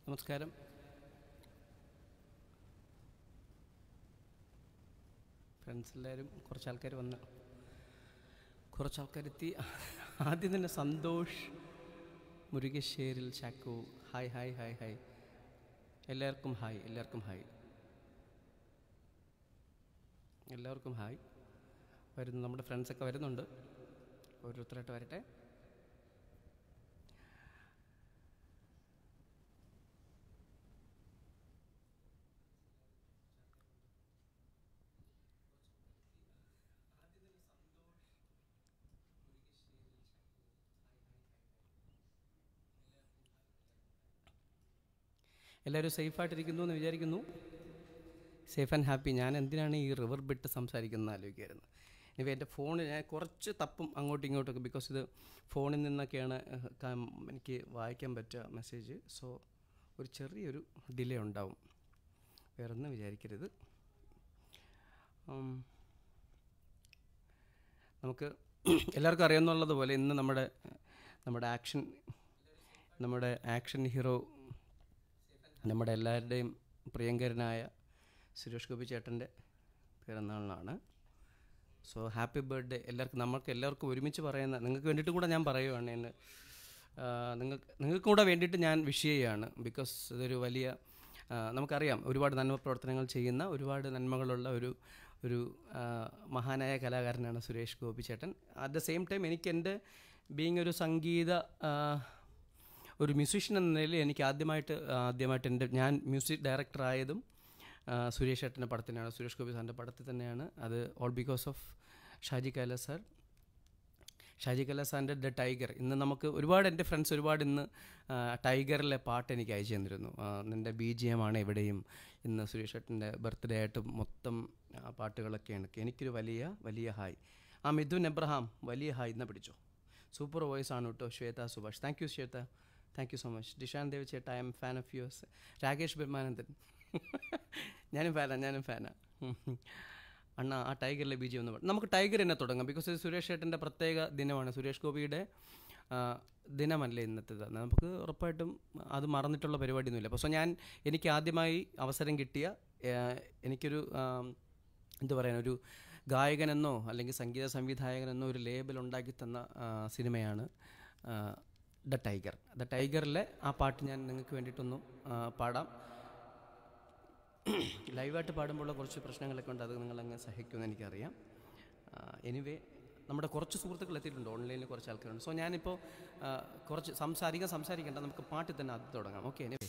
നമസ്കാരം ഫ്രണ്ട്സ് എല്ലാവരും കുറച്ച് ആൾക്കാർ വന്ന് കുറച്ച് ആൾക്കാരെത്തി ആദ്യം തന്നെ സന്തോഷ് മുരുകശ്ശേരിൽ ചാക്കു ഹായ് ഹായ് ഹായ് ഹായ് എല്ലാവർക്കും ഹായ് എല്ലാവർക്കും ഹായ് എല്ലാവർക്കും ഹായ് വരുന്നു നമ്മുടെ ഫ്രണ്ട്സൊക്കെ വരുന്നുണ്ട് ഓരോരുത്തരായിട്ട് വരട്ടെ എല്ലാവരും സേഫായിട്ടിരിക്കുന്നു എന്ന് വിചാരിക്കുന്നു സേഫ് ആൻഡ് ഹാപ്പി ഞാൻ എന്തിനാണ് ഈ റിവർ ബിട്ട് സംസാരിക്കുന്നത് ആലോചിക്കായിരുന്നു ഇനി എൻ്റെ ഫോണിൽ ഞാൻ കുറച്ച് തപ്പും അങ്ങോട്ടും ഇങ്ങോട്ടൊക്കെ ബിക്കോസ് ഇത് ഫോണിൽ നിന്നൊക്കെയാണ് ഏഹ്, കം- എനിക്ക് വായിക്കാൻ പറ്റുക മെസ്സേജ് സോ ഒരു ചെറിയൊരു ഡിലേ ഉണ്ടാവും വേറൊന്നും വിചാരിക്കരുത് ഉം, നമുക്ക് എല്ലാവർക്കും അറിയാമെന്നുള്ളതുപോലെ ഇന്ന് നമ്മുടെ നമ്മുടെ ആക്ഷൻ നമ്മുടെ ആക്ഷൻ ഹീറോ നമ്മുടെ എല്ലാവരുടെയും പ്രിയങ്കരനായ സുരേഷ് ഗോപി ചേട്ടൻ്റെ പിറന്നാളിനാണ് സോ ഹാപ്പി ബർത്ത്ഡേ എല്ലാവർക്കും നമ്മൾക്ക് എല്ലാവർക്കും ഒരുമിച്ച് പറയുന്ന നിങ്ങൾക്ക് വേണ്ടിയിട്ട് കൂടെ ഞാൻ പറയുവാണ് എന്നെ നിങ്ങൾക്ക് നിങ്ങൾക്ക് കൂടെ വേണ്ടിയിട്ട് ഞാൻ വിഷ് ചെയ്യുകയാണ് ബിക്കോസ് ഇതൊരു വലിയ ആ, നമുക്കറിയാം ഒരുപാട് നന്മ പ്രവർത്തനങ്ങൾ ചെയ്യുന്ന ഒരുപാട് നന്മകളുള്ള ഒരു ഒരു ആ, മഹാനായ കലാകാരനാണ് സുരേഷ് ഗോപി ചേട്ടൻ അറ്റ് ദ സെയിം ടൈം എനിക്ക് എൻ്റെ ബീങ് ഒരു സംഗീത ആ, ഒരു മ്യൂസീഷ്യൻ എന്ന നിലയിൽ എനിക്ക് ആദ്യമായിട്ട് ആദ്യമായിട്ട് എൻ്റെ ഞാൻ മ്യൂസിക് ഡയറക്ടർ ആയതും ആ, സുരേഷ് ഏട്ടൻ്റെ പടത്തിനാണ് സുരേഷ് ഗോപി സാറിൻ്റെ പടത്തിൽ തന്നെയാണ് അത് all because of Shaji Kailas sir Shaji Kailas സാറിൻ്റെ ദ ടൈഗർ ഇന്ന് നമുക്ക് ഒരുപാട് എൻ്റെ ഫ്രണ്ട്സ് ഒരുപാട് ഇന്ന് ആ, ടൈഗറിലെ പാട്ട് എനിക്ക് അയച്ചു തന്നിരുന്നു ആ, നിൻ്റെ ബി ജി എം ആണ് എവിടെയും ഇന്ന് സുരേഷ് ഏട്ടൻ്റെ ബർത്ത്ഡേ ആയിട്ട് മൊത്തം ആ, പാട്ടുകളൊക്കെയാണ് എനിക്കൊരു വലിയ വലിയ ഹായ് ആ മിഥുൻ എബ്രഹാം വലിയ ഹായ് ഇന്ന് പിടിച്ചോ സൂപ്പർ വോയിസ് ആണ് കേട്ടോ Shweta Subhash thank you Shweta thank you so much Dishan Dev ചേട്ട I am fan of yours Rakesh Brahmanandan ഞാനും ഫാനാണ് ഞാനും ഫാനാണ് അണ്ണ ആ ടൈഗറിലെ ബി ജി ഒന്ന് പാടും. നമുക്ക് ടൈഗർ തന്നെ തുടങ്ങാം ബിക്കോസ് ഇത് സുരേഷ് ഏട്ടൻ്റെ പ്രത്യേക ദിനമാണ് സുരേഷ് ഗോപിയുടെ ആ, ദിനമല്ലേ ഇന്നത്തേത് നമുക്ക് ഉറപ്പായിട്ടും അത് മറന്നിട്ടുള്ള പരിപാടിയൊന്നുമില്ല അപ്പോൾ സോ ഞാൻ എനിക്ക് ആദ്യമായി അവസരം കിട്ടിയ ആ, എനിക്കൊരു ആ, എന്ത് പറയാൻ ഒരു ഗായകനെന്നോ അല്ലെങ്കിൽ സംഗീത സംവിധായകനെന്നോ ഒരു ലേബൽ ഉണ്ടാക്കി തന്ന ആ, സിനിമയാണ് ആ, ദ ടൈഗർ ദ ടൈഗറിലെ ആ പാട്ട് ഞാൻ നിങ്ങൾക്ക് വേണ്ടിയിട്ടൊന്ന് ആ, പാടാം ലൈവായിട്ട് പാടുമ്പോഴുള്ള കുറച്ച് പ്രശ്നങ്ങളൊക്കെ ഉണ്ട് അത് നിങ്ങളങ്ങ് സഹിക്കുമെന്ന് എനിക്കറിയാം എനിവേ നമ്മുടെ കുറച്ച് സുഹൃത്തുക്കൾ എത്തിയിട്ടുണ്ട് ഓൺലൈനിൽ കുറച്ച് ആൾക്കാരുണ്ട് സോ ഞാനിപ്പോൾ ആ, കുറച്ച് സംസാരിക്കാൻ സംസാരിക്കേണ്ട നമുക്ക് പാട്ടിൽ തന്നെ ആദ്യം തുടങ്ങാം ഓക്കെ എനിവേ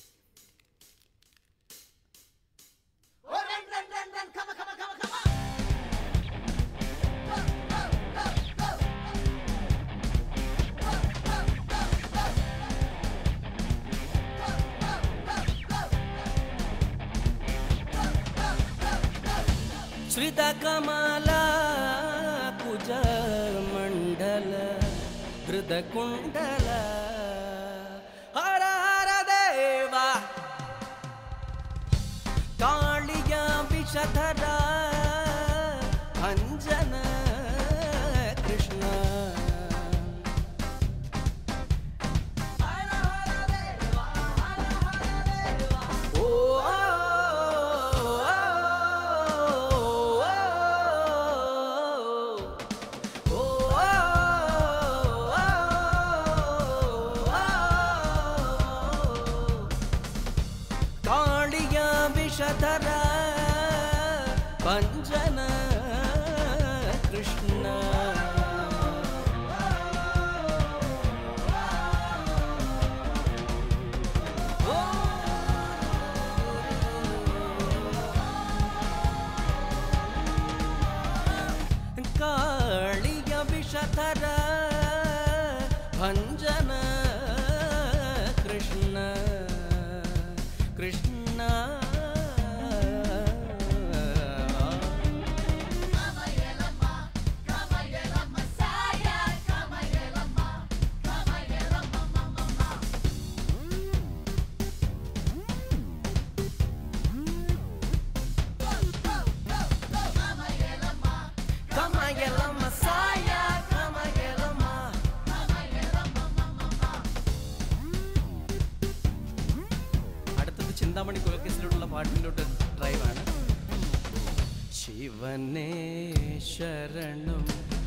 श्रितकमल कुज मण्डल हृदकुण्डल हर हर देवा काळिया विषधर अञ्जन कृष्ण ओ ಕಾಳಿಯ ವಿಷಧರ ಪಂಜನ Krishna ಕಾಳಿಯ ವಿಷಧರ ಭಂಜನ Krishna Krishna Kama yelama saya, kama yelama. Chintamani കുലക്കേസിലോട്ടുള്ള പാട്ടിലോട്ട് ഡ്രൈവാണ് ശിവനേ ശരണം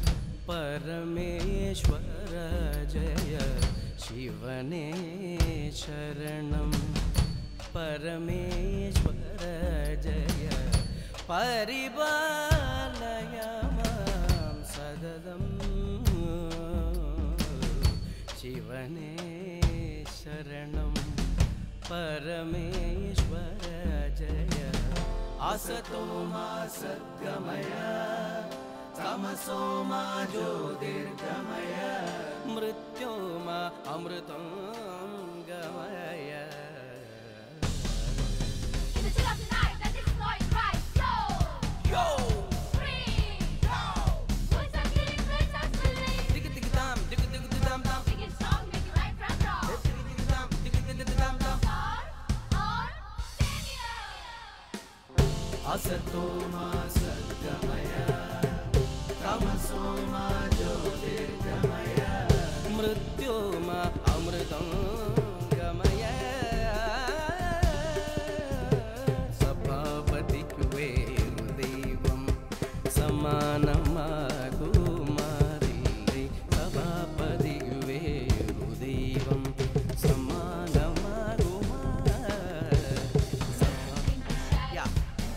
പരമേശ്വര ജയ ശിവനേ ശരണം പരമേശ്വര ജയ പരിപാലയ മാം സതതം ശിവനേ ശരണം പരമേശ്വര ജയ असतो मा सद्गमय तमसो मा ज्योतिर्गमय मृत्यो मा अमृतं गमय In the chill of the night, let this noise rise. Yo! Yo! Free! Yo! Boys are killing, boys are killing. Dig it, dig it, dam, dig it, dig it, dam, dam. Big and strong, make it right from wrong. Dig it, dig it, dam, dig it, dig it, dam, dam. Or, or, failure. असतो मा सद्गमय तमसो मा ज्योतिर्गमय मृत्यो मा अमृतं गमय सभापतिकु वेरुदैवं समानमाकुमारी सभापतिकु वेरुदैवं समानमाकुमार Yeah.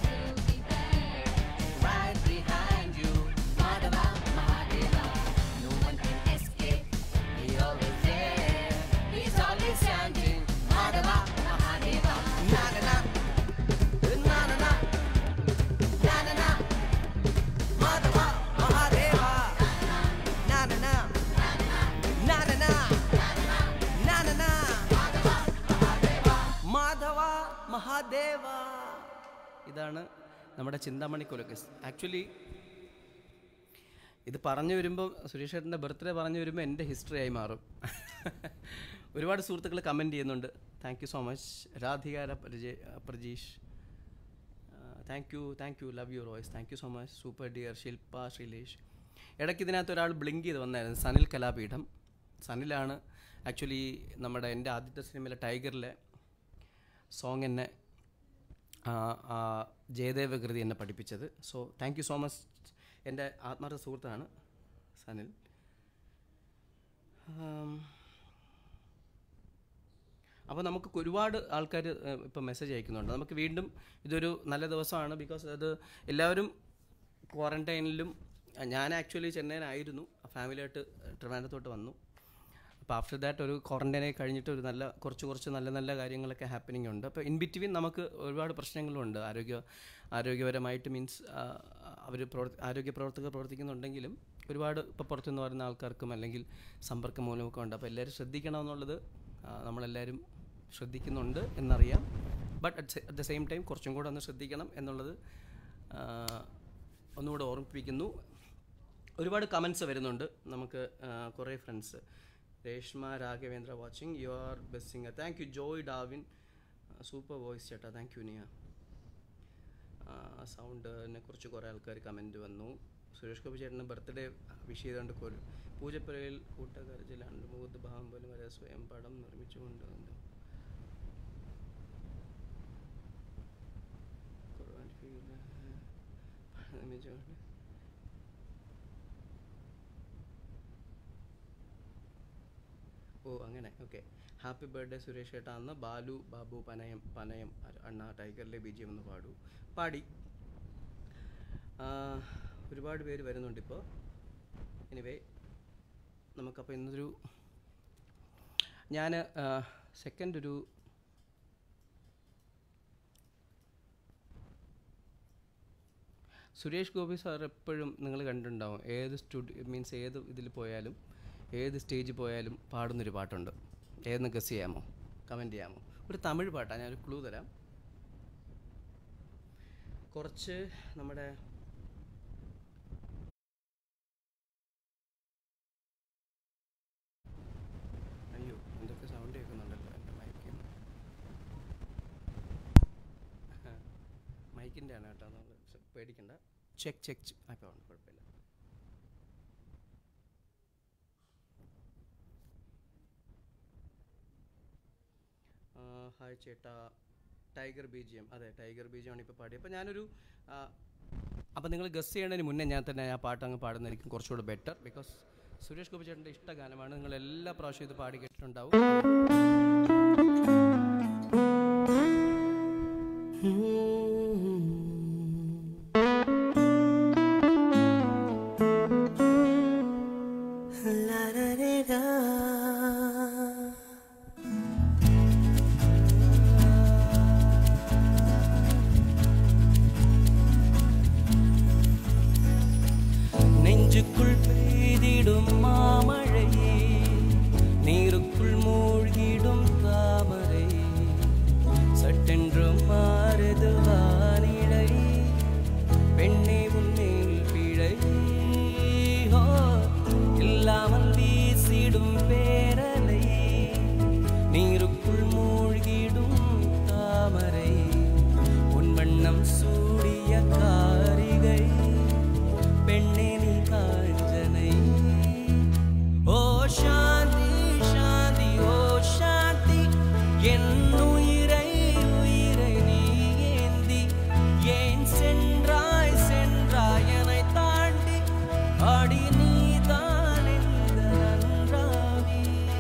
Right behind you, Madhava Mahadeva. No one can escape. He's always there. He's always chanting. Madhava Mahadeva. Na na na. Na na na. Na na na. Madhava Mahadeva. Na na na. Na na na. Na na na. Madhava Mahadeva ഇതാണ് നമ്മുടെ ചിന്താമണി കൊലക്കേസ് actually ഇത് പറഞ്ഞു വരുമ്പോൾ സുരേഷ് ഏട്ടൻ്റെ birthday പറഞ്ഞു വരുമ്പോൾ എൻ്റെ ഹിസ്റ്ററി ആയി മാറും ഒരുപാട് സുഹൃത്തുക്കൾ കമൻറ്റ് ചെയ്യുന്നുണ്ട് താങ്ക് യു സോ മച്ച് രാധികാര Parijay Prajeesh thank you thank you love you Royce thank you so much super dear Shilpa Sreelesh ഇടയ്ക്ക് ഇതിനകത്ത് ഒരാൾ ബ്ലിങ്ക് ചെയ്ത് വന്നായിരുന്നു സനിൽ കലാപീഠം സനിലാണ് ആക്ച്വലി നമ്മുടെ എൻ്റെ ആദ്യത്തെ സിനിമയിലെ ടൈഗറിലെ സോങ് എന്നെ ആ, ആ, ജയദേവ കൃതി എന്നെ പഠിപ്പിച്ചത് so thank you so much എൻ്റെ ആത്മാർത്ഥ സുഹൃത്താണ് സനിൽ അപ്പോൾ നമുക്ക് ഒരുപാട് ആൾക്കാർ ഇപ്പോൾ മെസ്സേജ് അയക്കുന്നുണ്ട് നമുക്ക് വീണ്ടും ഇതൊരു നല്ല ദിവസമാണ് ബിക്കോസ് അത് എല്ലാവരും ക്വാറൻറ്റൈനിലും ഞാൻ ആക്ച്വലി ചെന്നൈയിലായിരുന്നു ഫാമിലിയായിട്ട് ട്രിവാൻഡ്രത്തോട്ട് വന്നു അപ്പോൾ ആഫ്റ്റർ ദാറ്റ് ഒരു ക്വാറൻറ്റൈനെ കഴിഞ്ഞിട്ട് ഒരു നല്ല കുറച്ച് കുറച്ച് നല്ല നല്ല കാര്യങ്ങളൊക്കെ ഹാപ്പനിങ് ഉണ്ട് അപ്പോൾ ഇൻ ബിറ്റ്വീൻ നമുക്ക് ഒരുപാട് പ്രശ്നങ്ങളുണ്ട് ആരോഗ്യ ആരോഗ്യപരമായിട്ട് മീൻസ് അവർ പ്രവർത്തി ആരോഗ്യ പ്രവർത്തകർ പ്രവർത്തിക്കുന്നുണ്ടെങ്കിലും ഒരുപാട് ഇപ്പോൾ പുറത്തുനിന്ന് വരുന്ന ആൾക്കാർക്കും അല്ലെങ്കിൽ സമ്പർക്കം മൂലമൊക്കെ ഉണ്ട് അപ്പോൾ എല്ലാവരും ശ്രദ്ധിക്കണമെന്നുള്ളത് ആ, നമ്മളെല്ലാവരും ശ്രദ്ധിക്കുന്നുണ്ട് എന്നറിയാം but at at the same time കുറച്ചും കൂടെ ഒന്ന് ശ്രദ്ധിക്കണം എന്നുള്ളത് ആ, ഒന്നുകൂടെ ഓർമ്മിപ്പിക്കുന്നു ഒരുപാട് കമൻസ് വരുന്നുണ്ട് നമുക്ക് ആ, കുറേ friends Reshma Raghavendra watching you are blessing thank you Joy Davin super voice ചേട്ടാ താങ്ക് യു നിയ സൗണ്ടിനെ കുറിച്ച് കുറേ ആൾക്കാർ കമൻറ്റ് വന്നു സുരേഷ് ഗോപി ചേട്ടൻ്റെ ബർത്ത്ഡേ വിഷ് ചെയ്തുകൊണ്ട് കൊരു പൂജപ്പുരയിൽ കൂട്ടക്കരച്ചിലാണ് മൂന്ന് ഭാവം പോലും വരെ സ്വയം പടം നിർമ്മിച്ചുകൊണ്ട് വന്നു ഖുർആൻ ഫീൽ നിർമ്മിച്ചുകൊണ്ട് ഓ അങ്ങനെ ഓക്കെ ഹാപ്പി ബർത്ത്ഡേ സുരേഷ് ഏട്ടാ അന്ന് ബാലു ബാബു പനയം പനയം അ- അണ്ണ ടൈഗറിലെ ബി ജി എം എന്ന് പാടൂ പാടി ആ, ഒരുപാട് പേര് വരുന്നുണ്ട് ഇപ്പോൾ എനിവേ നമുക്കപ്പോൾ ഇന്നൊരു ഞാൻ സെക്കൻഡ് ഒരു സുരേഷ് ഗോപി സാർ എപ്പോഴും നിങ്ങൾ കണ്ടിട്ടുണ്ടാവും ഏത് സ്റ്റുഡിയോ മീൻസ് ഏത് ഇതിൽ പോയാലും ഏത് സ്റ്റേജിൽ പോയാലും പാടുന്നൊരു പാട്ടുണ്ട് ഏതെന്ന് ഗസ് ചെയ്യാമോ കമൻറ്റ് ചെയ്യാമോ ഒരു തമിഴ് പാട്ടാണ് ഞാനൊരു ക്ലൂ തരാം കുറച്ച് നമ്മുടെ അയ്യോ എന്തൊക്കെ സൗണ്ട് കേൾക്കുന്നുണ്ടല്ലോ എൻ്റെ മൈക്കിൽ മൈക്കിൻ്റെ ആണ് കേട്ടോ നമ്മൾ പേടിക്കണ്ട ചെക്ക് ചെക്ക് അപ്പോൾ ഉണ്ട് കുഴപ്പമില്ല ആ, ഹായ് ചേട്ടാ ടൈഗർ ബി ജി എം അതെ ടൈഗർ ബി ജി ആണ് ഇപ്പോൾ പാടിയത് അപ്പോൾ ഞാനൊരു അപ്പോൾ നിങ്ങൾ ഗസ് ചെയ്യണതിന് മുന്നേ ഞാൻ തന്നെ ആ പാട്ട് അങ്ങ് പാടുന്നതായിരിക്കും കുറച്ചുകൂടെ ബെറ്റർ ബിക്കോസ് സുരേഷ് ഗോപി ചേട്ടൻ്റെ ഇഷ്ട ഗാനമാണ് നിങ്ങൾ എല്ലാ പ്രാവശ്യവും ഇത് പാടി കേട്ടിട്ടുണ്ടാവും நெஞ்சுக்குள் பெய்திடும் மாமழையே நீருக்குள் மூழ்கிடும் தாமரை சட்டென்று மாறுது வானிலை பெண்ணே உன்மேல் பிழை ஓ, இல்லாமல் வீசிடும் பேரலை நீருக்குள் மூழ்கிடும் தாமரை உன் வண்ணம் சூடிய காரிகை பெண்ணே நீ காஞ்சனை ஓ சாந்தி சாந்தி ஓ சாந்தி என் உயிரை உயிரை நீ ஏந்தி ஏன் சென்றாய் சென்றாய் என்னை தாண்டி அடி நீதான் எந்த நன்றாவி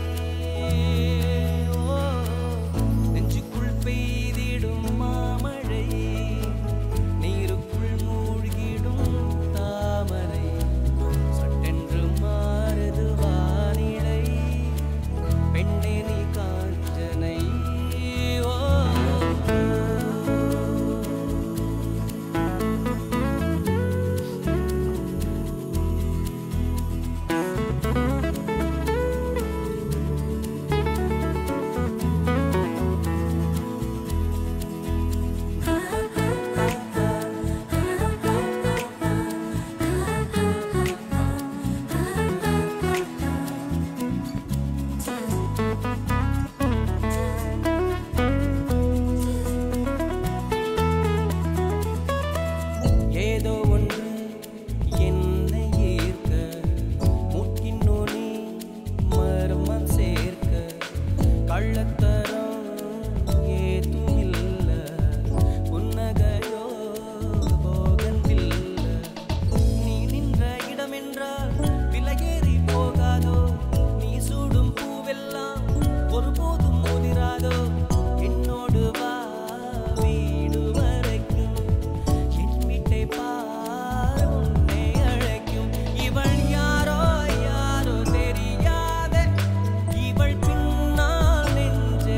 ஓ நெஞ்சுக்குள் பெய்திடும் மாமழை நீருக்குள் மூழ்கிடும் தாமரை சட்டென்று மாறுது வானிலை பெண்ணே நீ காஞ்சனை ஓ ஏதோ ஒன்று என்னை ஈர்க்க முக்கின் நுனி மர்மம் சேர்க்க கள்ளத்தரம் ஏதும் இல்ல புன்னகையோ போகந்தில்ல நீ நின்ற இடமென்றால் விலகேறி போகாதோ நீ சூடும் பூவெல்லாம் ஒருபோதும் முதிராதோ என்னோடு வா வீடு வரைக்கும் என் வீட்டை பார் உன்னை அழைக்கும் இவள் யாரோ யாரோ தெரியாத இவள் பின்னால் நெஞ்சை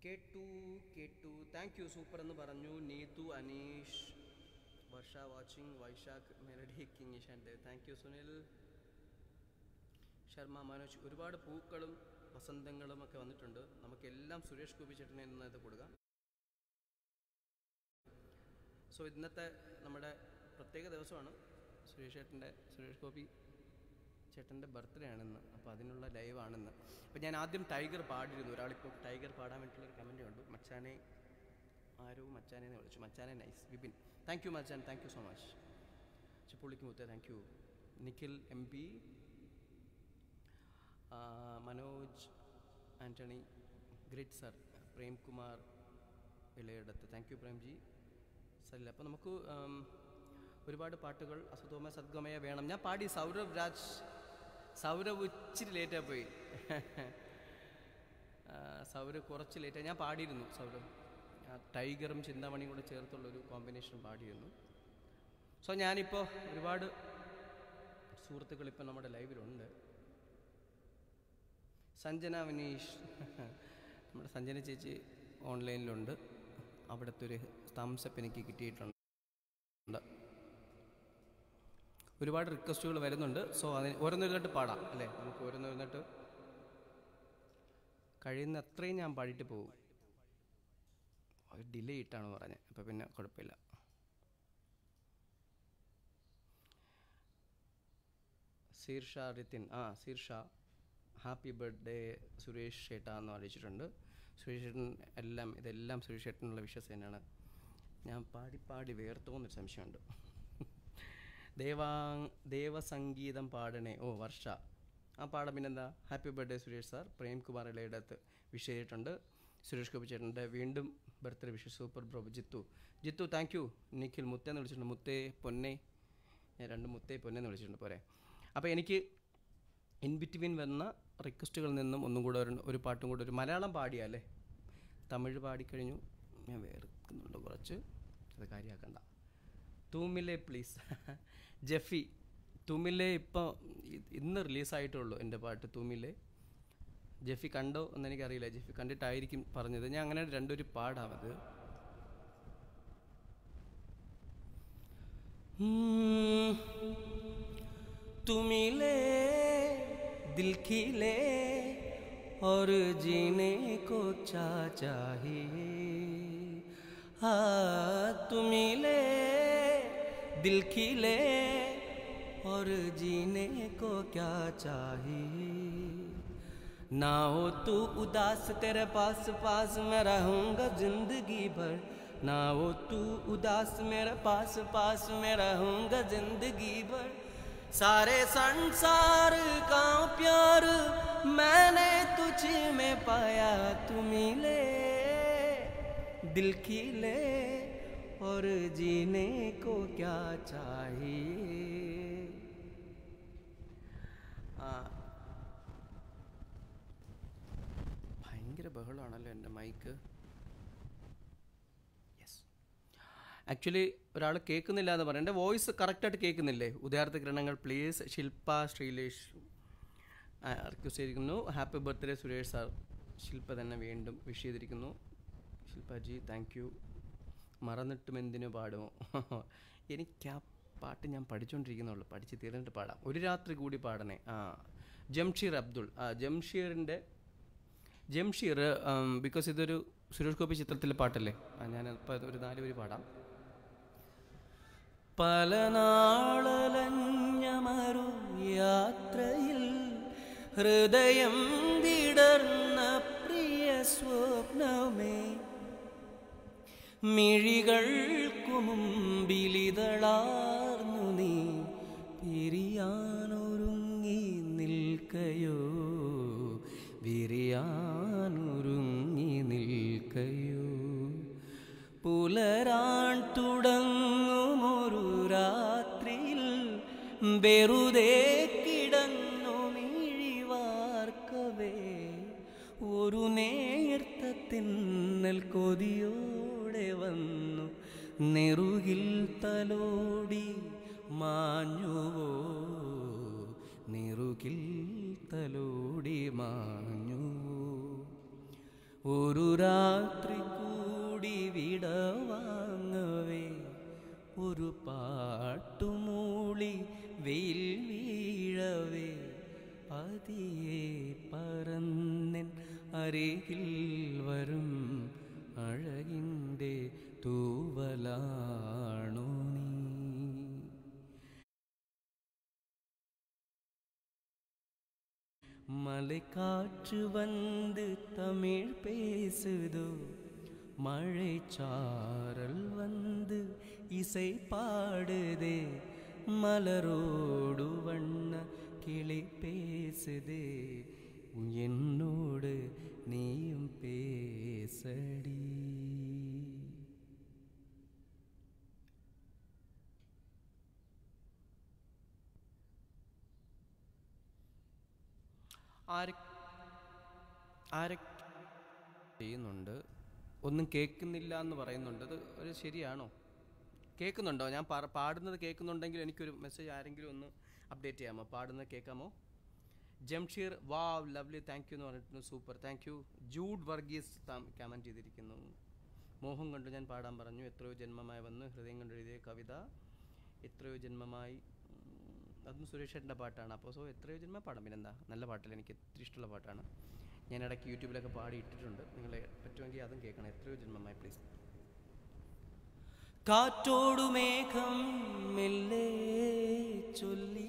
കേട്ടു കേട്ടു താങ്ക് യു സൂപ്പർ എന്ന് പറഞ്ഞു Neethu Aneesh Varsha watching Vaishakh melody king Ishan Dev thank you Sunil Sharma Manoj ഒരുപാട് പൂക്കളും വസന്തങ്ങളും ഒക്കെ വന്നിട്ടുണ്ട് നമുക്കെല്ലാം സുരേഷ് ഗോപി ചേട്ടനെ ഇന്ന് ഇത് കൊടുക്കാം സോ ഇന്നത്തെ നമ്മുടെ പ്രത്യേക ദിവസമാണ് സുരേഷ് ചേട്ടൻ്റെ സുരേഷ് ഗോപി ചേട്ടൻ്റെ ബർത്ത്ഡേ ആണെന്ന് അപ്പോൾ അതിനുള്ള ലൈവ് ആണെന്ന് അപ്പോൾ ഞാൻ ആദ്യം ടൈഗർ പാടിയിരുന്നു ഒരാളിപ്പോൾ ടൈഗർ പാടാൻ വേണ്ടിയിട്ടുള്ളൊരു കമൻറ്റ് കണ്ടു മച്ചാനെ ആരോ മച്ചാനെ എന്ന് വിളിച്ചു മച്ചാനെ നൈസ് വിപിൻ താങ്ക് യു മച്ചാൻ താങ്ക് യു സോ മച്ച് ചിപ്പുള്ളിക്ക് മുത്തേ thank you Nikhil M P Manoj Antony great sir Premkumar Ilayidath thank you Premji സല്ല അപ്പോൾ നമുക്ക് ഉം, ഒരുപാട് പാട്ടുകൾ അസുതോമ സദ്ഗമയ വേണം ഞാൻ പാടി സൗരവ് രാജ് സൗരവ് ഇച്ചിരി ലേറ്റായി പോയി ആ, സൗരവ് കുറച്ച് ലേറ്റായി ഞാൻ പാടിയിരുന്നു സൗരവ് ആ, ടൈഗറും ചിന്താമണിയും കൂടെ ചേർത്തുള്ളൊരു കോമ്പിനേഷൻ പാടിയിരുന്നു സോ ഞാനിപ്പോൾ ഒരുപാട് സുഹൃത്തുക്കൾ ഇപ്പം നമ്മുടെ ലൈവിലുണ്ട് സഞ്ജന വിനീഷ് നമ്മുടെ സഞ്ജന ചേച്ചി ഓൺലൈനിലുണ്ട് അവിടുത്തെ ഒരു തംസപ്പ് എനിക്ക് കിട്ടിയിട്ടുണ്ട് ഒരുപാട് റിക്വസ്റ്റുകൾ വരുന്നുണ്ട് സോ അതിന് ഓരോന്നിരുന്നിട്ട് പാടാം അല്ലേ നമുക്ക് ഓരോന്നിരുന്നിട്ട് കഴിയുന്ന അത്രയും ഞാൻ പാടിയിട്ട് പോകും ഒരു ഡിലേ ഇട്ടാണ് പറഞ്ഞത് അപ്പോൾ പിന്നെ കുഴപ്പമില്ല ശീർഷ റിത്തിൻ ആ ശീർഷ ഹാപ്പി ബർത്ത്ഡേ സുരേഷ് ചേട്ടാ എന്ന് അറിയിച്ചിട്ടുണ്ട് സുരേഷ് ചേട്ടൻ എല്ലാം ഇതെല്ലാം സുരേഷ് ചേട്ടനുള്ള വിശ്വസം തന്നെയാണ് ഞാൻ പാടി പാടി വേർത്തോന്നൊരു സംശയമുണ്ട് ദേവാ ദേവസംഗീതം പാടണേ ഓ വർഷ ആ പാടം പിന്നെന്താ happy birthday Suresh sir Premkumar Ilayidath wish ചെയ്തിട്ടുണ്ട് സുരേഷ് ഗോപി ചേട്ടൻ്റെ വീണ്ടും birthday wish super bro Jithu Jithu thank you Nikhil മുത്തേ എന്ന് വിളിച്ചിട്ടുണ്ട് മുത്തേ പൊന്നെ ഞാൻ രണ്ട് മുത്തേ പൊന്നെ എന്ന് വിളിച്ചിട്ടുണ്ട് പോരെ അപ്പോൾ എനിക്ക് ഇൻ ബിറ്റ്വീൻ വന്ന റിക്വസ്റ്റുകളിൽ നിന്നും ഒന്നും കൂടെ ഒരു ഒരു പാട്ടും കൂടെ ഒരു മലയാളം പാടിയാലേ തമിഴ് പാടിക്കഴിഞ്ഞു ഞാൻ വേർക്കുന്നുണ്ട് കുറച്ച് അത് കാര്യമാക്കണ്ട തൂമിലെ പ്ലീസ് ജെഫി തൂമിലെ ഇപ്പോൾ ഇന്ന് റിലീസായിട്ടുള്ളൂ എൻ്റെ പാട്ട് തൂമിലെ ജെഫി കണ്ടോ എന്ന് എനിക്കറിയില്ല ജെഫി കണ്ടിട്ടായിരിക്കും പറഞ്ഞത് ഞാൻ അങ്ങനെ രണ്ടൊരു പാടാം അത് तुमिले दिल खिले और जीने को चा चाहिए हाँ तुमिले दिल खिले और जीने को क्या चाहिए ना हो तू उदास तेरे पास पास मैं रहूंगा जिंदगी भर ना हो तू उदास मेरे पास पास मैं रहूंगा जिंदगी भर सारे संसार का प्यार मैंने तुझ में पाया तू मिले दिल खिले और जीने को क्या चाहिए ആ ഭയങ്കര ബഹളമാണല്ലോ എൻ്റെ മൈക്ക് യെസ് ആക്ച്വലി ഒരാൾ കേൾക്കുന്നില്ല എന്ന് പറയാം എൻ്റെ വോയിസ് കറക്റ്റായിട്ട് കേൾക്കുന്നില്ലേ ഉദയാർത്ഥ കിരണങ്ങൾ പ്ലീസ് ശില്പ ശ്രീലേഷ് റിക്വസ്റ്റ് ചെയ്തിരിക്കുന്നു happy birthday Suresh sir Shilpa തന്നെ വീണ്ടും വിഷ് ചെയ്തിരിക്കുന്നു ശില്പജി താങ്ക് യു മറന്നിട്ടും എന്തിനു പാടുമോ എനിക്ക് ആ പാട്ട് ഞാൻ പഠിച്ചുകൊണ്ടിരിക്കുന്നുള്ളൂ പഠിച്ച് തീർന്നിട്ട് പാടാം ഒരു രാത്രി കൂടി പാടണേ ആ ജംഷീർ അബ്ദുൾ ആ ജംഷീറിൻ്റെ ജംഷീർ ബിക്കോസ് ഇതൊരു സുരേഷ് ഗോപി ചിത്രത്തിലെ പാട്ടല്ലേ ആ ഞാൻ ഇപ്പോൾ ഒരു നാല് വരി പാടാം പല നാളലഞ്ഞമരു യാത്രയിൽ ഹൃദയം വിടർന്ന പ്രിയ സ്വപ്നമേ മിഴികൾക്കു മുമ്പിലിതളാർന്നു നീ പിരിയാനൊരുങ്ങി നിൽക്കയോ വിരിയാനൊരുങ്ങി നിൽക്കയോ പുലരാൻ തുടങ്ങുമൊരു രാത്രിയിൽ വെറുതെ കിടന്നു മിഴിവാർക്കവേ ഒരു നേർത്ത തിന്നൽ കൊതിയോടെ വന്നു നെറുകിൽ തലോടി മാഞ്ഞുവോ നെറുകിൽ തലോടി മാഞ്ഞുവോ ഒരു രാ അരികിൽ വരും അഴകിൻ്റെ തൂവലാണോ നീ மலைக்காற்று வந்து தமிழ் பேசுதோ மழை சாரல் வந்து இசை பாடுதே மலரோடு வண்ண கிளி பேசுதே என்னோடு நீயும் பேசடி ആര് ആര് ചെയ്യുന്നുണ്ട് ഒന്നും കേൾക്കുന്നില്ല എന്ന് പറയുന്നുണ്ട് അത് ഒരു ശരിയാണോ കേൾക്കുന്നുണ്ടോ ഞാൻ പറ- പാടുന്നത് കേൾക്കുന്നുണ്ടെങ്കിൽ എനിക്കൊരു മെസ്സേജ് ആരെങ്കിലും ഒന്ന് അപ്ഡേറ്റ് ചെയ്യാമോ പാടുന്നത് കേൾക്കാമോ Jamsheer wow lovely thank you എന്ന് പറഞ്ഞിട്ടുണ്ട് super thank you Jude Varghese comment ചെയ്തിരിക്കുന്നു മോഹം കണ്ടു ഞാൻ പാടാൻ പറഞ്ഞു എത്രയോ ജന്മമായി വന്ന് ഹൃദയം കണ്ടു എഴുതിയ കവിത എത്രയോ ജന്മമായി ഉം, അതും സുരേഷ് ചേട്ടൻ്റെ പാട്ടാണ് അപ്പോൾ സോ എത്രയോ ജന്മ പാടാം പിന്നെന്താ നല്ല പാട്ടല്ല എനിക്ക് ഒത്തിരി ഇഷ്ടമുള്ള പാട്ടാണ് ഞാൻ ഇടയ്ക്ക് യൂട്യൂബിലൊക്കെ പാടി ഇട്ടിട്ടുണ്ട് നിങ്ങൾ പറ്റുമെങ്കിൽ അതും കേൾക്കണം എത്രയോ ജന്മമായി പ്ലീസ് കാറ്റോടു മേഘം മെല്ലെ ചൊല്ലി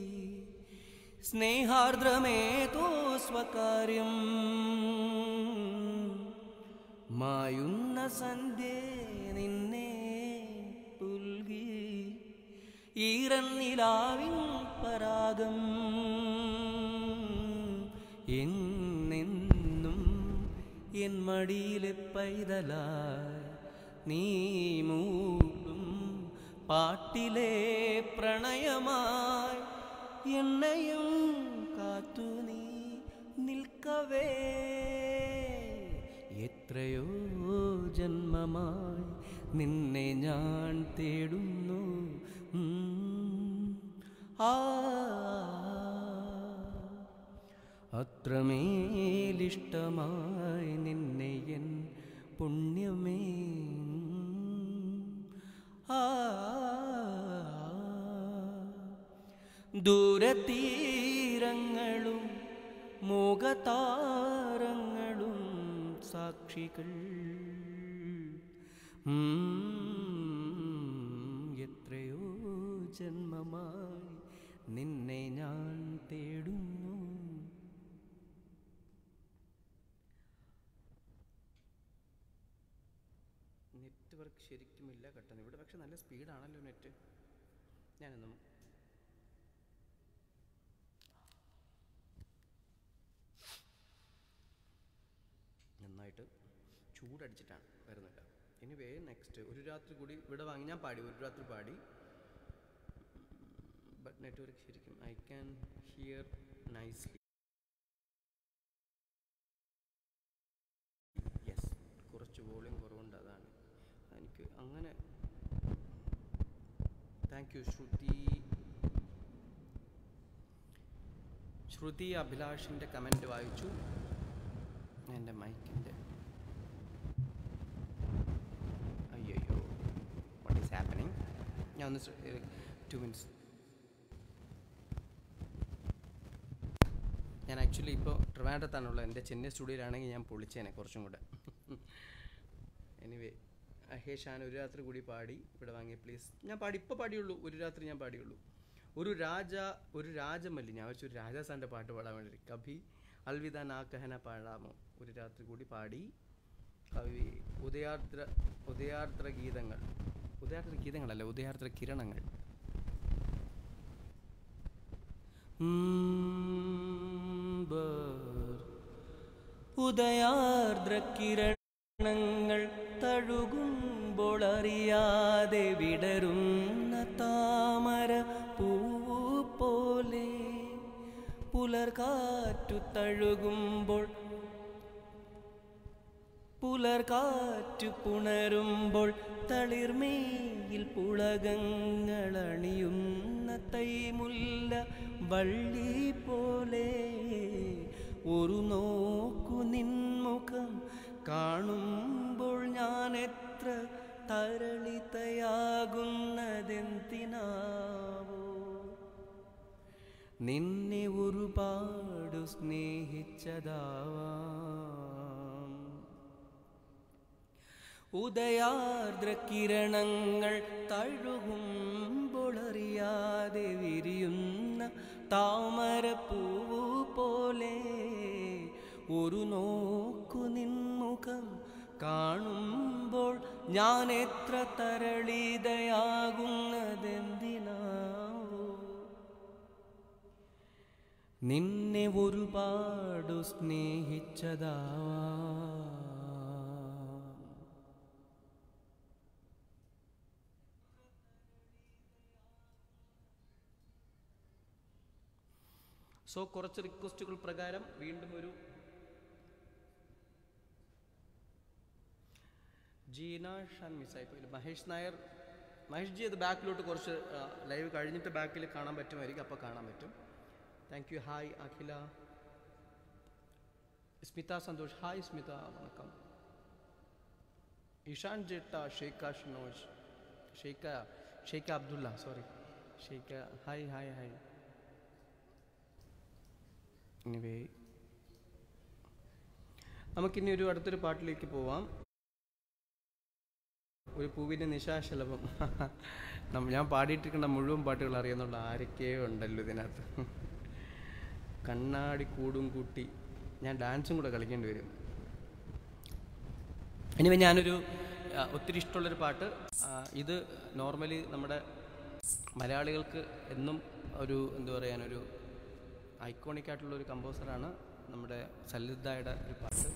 സ്നേഹാർദ്രമേതോ സ്വകാര്യം മായുന്ന സന്ധ്യ നിന്നെ പുൽകി ഈറന്നിലാവിൻ പരാഗം എന്നെന്നും എൻ മടിയിലെ പൈതലായി നീ മൂടും പാട്ടിലെ പ്രണയമായി എന്നെയും കാത്തു നീ നിൽക്കവേ എത്രയോ ജന്മമായി നിന്നെ ഞാൻ തേടുന്നു ഉം. ആ അത്രമേലിഷ്ടമായി നിന്നെ എൻ പുണ്യമേ ആ ദൂരതീരങ്ങളും മുഖതാരങ്ങളും സാക്ഷികൾ ഉം, എത്രയോ ജന്മമായി നിന്നെ ഞാൻ തേടുന്നു നെറ്റ്വർക്ക് ശരിക്കുമില്ല കട്ടുന്നു ഇവിടെ പക്ഷെ നല്ല സ്പീഡാണല്ലോ നെറ്റ് ഞാനൊന്നും നന്നായിട്ട് ചൂടടിച്ചിട്ടാണ് വരുന്നില്ല ഇനി വേ നെക്സ്റ്റ് ഒരു രാത്രി കൂടി ഇവിടെ വാങ്ങി ഞാൻ പാടി ഒരു രാത്രി പാടി ബട്ട് നെറ്റ്വർക്ക് ശരിക്കും I can hear nicely yes കുറച്ച് വോളിയം കുറവുണ്ട് അതാണ് എനിക്ക് അങ്ങനെ താങ്ക് യു ശ്രുതി ശ്രുതി അഭിലാഷിൻ്റെ കമൻറ്റ് വായിച്ചു എൻ്റെ മൈക്കിൻ്റെ അയ്യോ വാട്ട് ഈസ് ഹാപ്പനിങ് ഞാൻ ഒന്ന് ടു മിനിറ്റ്സ് ഞാൻ ആക്ച്വലി ഇപ്പോൾ ട്രിവാൻഡ്രത്താണുള്ളത് എൻ്റെ ചെന്നൈ സ്റ്റുഡിയോയിലാണെങ്കിൽ ഞാൻ പൊളിച്ചേനെ കുറച്ചും കൂടെ എനിവേ അഹേഷ് ഞാൻ ഒരു രാത്രി കൂടി പാടി ഇവിടെ വാങ്ങിയ പ്ലീസ് ഞാൻ പാടി ഇപ്പോൾ പാടിയുള്ളൂ ഒരു രാത്രി ഞാൻ പാടിയുള്ളൂ ഒരു രാജ ഒരു രാജമല്ലി ഞാൻ വെച്ചു ഒരു രാജാസാൻ്റെ പാട്ട് പാടാൻ വേണ്ടി കഭി അൽവിദ നാ കഹന പാടാമോ ഒരു രാത്രി കൂടി പാടി കവി ഉദയാർദ്ര ഉദയാർദ്ര ഗീതങ്ങൾ ഉദയാർദ്ര ഗീതങ്ങളല്ല ഉദയാർദ്ര കിരണങ്ങൾ ഉദയാർദ്ര കിരണങ്ങൾ തഴുകുമ്പോൾ അറിയാതെ വിടരുന്ന താമര പൂവു പോലെ പുലർകാറ്റു തഴുകുമ്പോൾ പുലർകാറ്റു പുണരുമ്പോൾ തളിർമേയിൽ പുളകങ്ങളണിയുന്ന തൈമുല്ല വള്ളി പോലെ ഒരു നോക്കു നിൻമുഖം കാണുമ്പോൾ ഞാൻ എത്ര തരളിതയാകുന്നതെന്തിനാവോ നിന്നെ ഒരുപാട് സ്നേഹിച്ചതാവാ ഉദയാർദ്ര കിരണങ്ങൾ തഴുകുമ്പോളറിയാതെ വിരിയുന്ന താമരപ്പൂവു പോലെ ഒരു നോക്കു നിൻമുഖം കാണുമ്പോൾ ഞാൻ എത്ര തരളിതയാകുന്നതെന്തിനാവോ നിന്നെ ഒരുപാടു സ്നേഹിച്ചതാവാം സോ കുറച്ച് റിക്വസ്റ്റുകൾ പ്രകാരം വീണ്ടും ഒരു ജീന ഷാൻ മിസ്സായി പോയില്ല മഹേഷ് നായർ മഹേഷ് ജി അത് ബാക്കിലോട്ട് കുറച്ച് ലൈവ് കഴിഞ്ഞിട്ട് ബാക്കിൽ കാണാൻ പറ്റുമായിരിക്കും അപ്പോൾ കാണാൻ പറ്റും thank you hi Akhila Smitha Santhosh hi Smitha വണക്കം ഇഷാൻ ജെട്ട Sheikha Shinoj Sheikha Sheikha Abdulla sorry Sheikha hi hi hi anyway നമുക്കിനി ഒരു അടുത്തൊരു പാട്ടിലേക്ക് പോവാം ഒരു പൂവിൻ്റെ നിശാശലഭം നമ്മ- ഞാൻ പാടിയിട്ടിരിക്കുന്ന മുഴുവൻ പാട്ടുകൾ അറിയുന്നുള്ള ആരൊക്കെയോ ഉണ്ടല്ലോ ഇതിനകത്ത് കണ്ണാടി കൂടും കൂട്ടി ഞാൻ ഡാൻസും കൂടെ കളിക്കേണ്ടി വരും ഇനി ഞാനൊരു ആ, ഒത്തിരി ഇഷ്ടമുള്ളൊരു പാട്ട് ആ, ഇത് നോർമലി നമ്മുടെ മലയാളികൾക്ക് എന്നും ഒരു എന്താ പറയാനൊരു ഐക്കോണിക് ആയിട്ടുള്ള ഒരു കമ്പോസറാണ് നമ്മുടെ സലിതായുടെ ഒരു പാട്ട്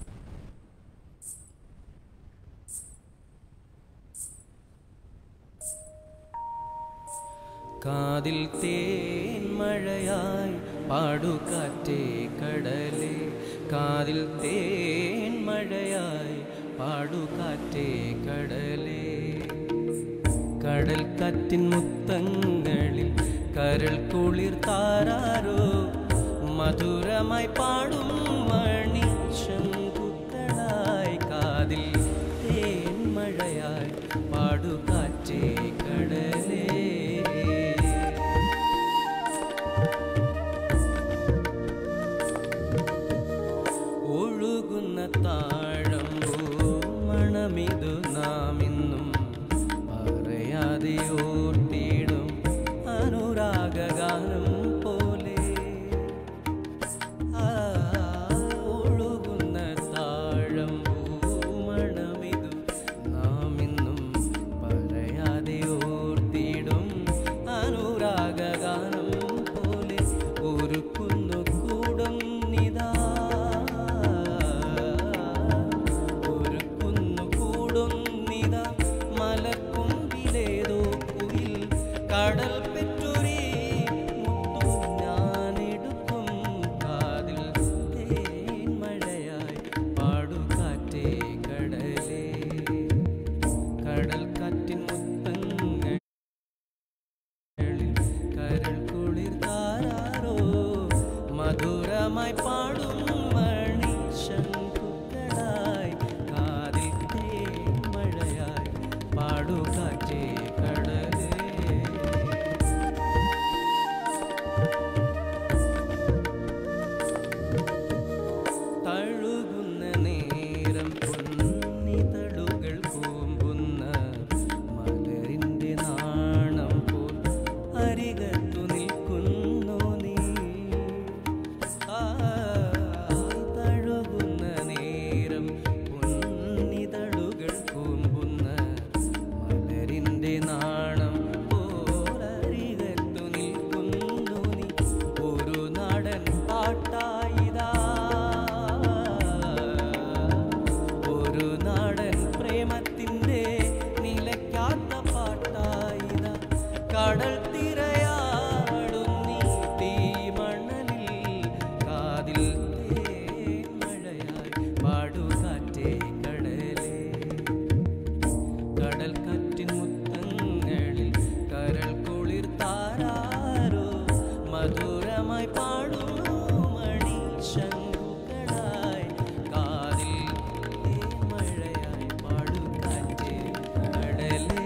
കാതിൽ തേൻ മഴയായി പാടുകാറ്റേ കടലേ കാതിൽ തേൻ മഴയായി പാടുകാറ്റേ കടലേ കടൽ കാറ്റിൻ മുത്തങ്ങളിൽ കരൾ കുളിർ താരാരോ മധുരമായി പാടും മണി ശങ്കുക്കളായി കാതിൽ തേൻ മഴയായി പാടുകാറ്റേ കടലേ ഒഴുകുന്ന താഴമ്പോ മണമിതു നാം ഇന്നും പറയാതെ ഓർത്തിടും അനുരാഗഗാനം പോലെ ആ, ഒഴുകുന്ന താഴമ്പോ മണമിതു നാം ഇന്നും പറയാതെ ഓർത്തിടും അനുരാഗഗാനം പോലെ ഒരു കുന്നു കൂടും നിതാ ഒരു കുന്നു കൂടും നിതാ മലക്കൊമ്പിലേതോ കുയിൽ കടൽ പെറ്റൊരേ മുത്തു ഞാനെടുക്കും കാതിൽ തേൻ മഴയായി പാടുകാറ്റേ കടലേ കടൽ കാറ്റിൻ മുത്തങ്ങൾ കരൾ കുളിർ താരാരോ മധുരമായി പാടും മണി ശങ്കുക്കളായി കാതിൽ തേൻ മഴയായി പാടുകാറ്റേ കടലേ തഴുകുന്ന നേരം പൊന്നിതളുകൾ കൂമ്പുന്ന മലരിന്റെ നാണം പോൽ അരികത്തു നിൽക്കുന്നു നീ ആ, തഴുകുന്ന നേരം പൊന്നിതളുകൾ കൂമ്പുന്ന മലരിന്റെ നാണം പോലരികത്തു നിൽക്കുന്നു നീ ഒരു നാടൻ പാട്ടായിതാ ഒരു നാടൻ പ്രേമത്തിൻ്റെ നിലയ്ക്കാത്ത പാട്ടായിതാ കടൽ തിരയാടുന്നീ തീമണലിൽ കാതിൽ തേൻ മഴയായി പാടുകാറ്റേ കടലേ കടൽ കാറ്റിൻ മുത്തങ്ങളിൽ കരൾ കുളിർ താരാരോ മധുരമായി പാടും മണി ശങ്കുകളായി കാതിൽ തേൻ മഴയായി പാടുകാറ്റേ കടലേ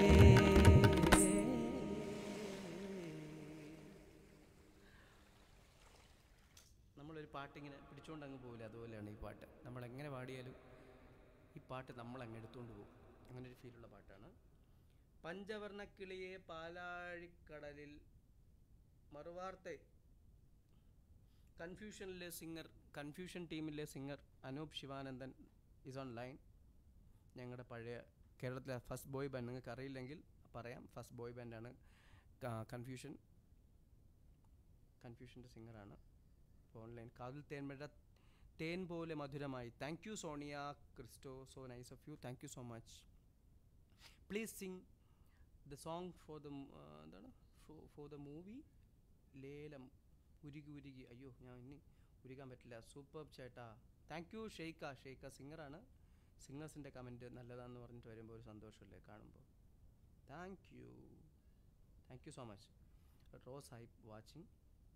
നമ്മളൊരു പാട്ടിങ്ങനെ പിടിച്ചുകൊണ്ട് അങ്ങ് പോകില്ല അതുപോലെയാണ് ഈ പാട്ട് നമ്മൾ എങ്ങനെ പാടിയാലും ഈ പാട്ട് നമ്മൾ അങ്ങ് എടുത്തുകൊണ്ട് പോകും അങ്ങനെ ഒരു ഫീലുള്ള പാട്ടാണ് പഞ്ചവർണ്ണ കിളിയെ പാലാഴിക്കടലിൽ മറുവാർത്തെ കൺഫ്യൂഷനിലെ സിംഗർ കൺഫ്യൂഷൻ ടീമിലെ singer Anoop Sivanandan is on line ഞങ്ങളുടെ പഴയ കേരളത്തിലെ ഫസ്റ്റ് ബോയ് ബാൻഡ് നിങ്ങൾക്ക് അറിയില്ലെങ്കിൽ പറയാം ഫസ്റ്റ് ബോയ് ബാൻഡാണ് കൺഫ്യൂഷൻ കൺഫ്യൂഷൻ്റെ സിംഗറാണ് ഓൺലൈൻ കാതിൽ തേൻമഴ തേൻ പോലെ മധുരമായി thank you Sonia Cristo so nice of you thank you so much please sing the song for the എന്താണ് ഫോർ ദ മൂവി ലേലം ഉരുകി ഉരുകി അയ്യോ ഞാൻ ഇനി ഉരുകാൻ പറ്റില്ല സൂപ്പർ ചേട്ടാ താങ്ക് യു ഷെയ്ക്ക ഷെയ്ക്ക സിംഗറാണ് സിംഗേഴ്സിൻ്റെ കമൻറ്റ് നല്ലതാണെന്ന് പറഞ്ഞിട്ട് വരുമ്പോൾ ഒരു സന്തോഷമല്ലേ കാണുമ്പോൾ thank you thank you so much Rose hi watching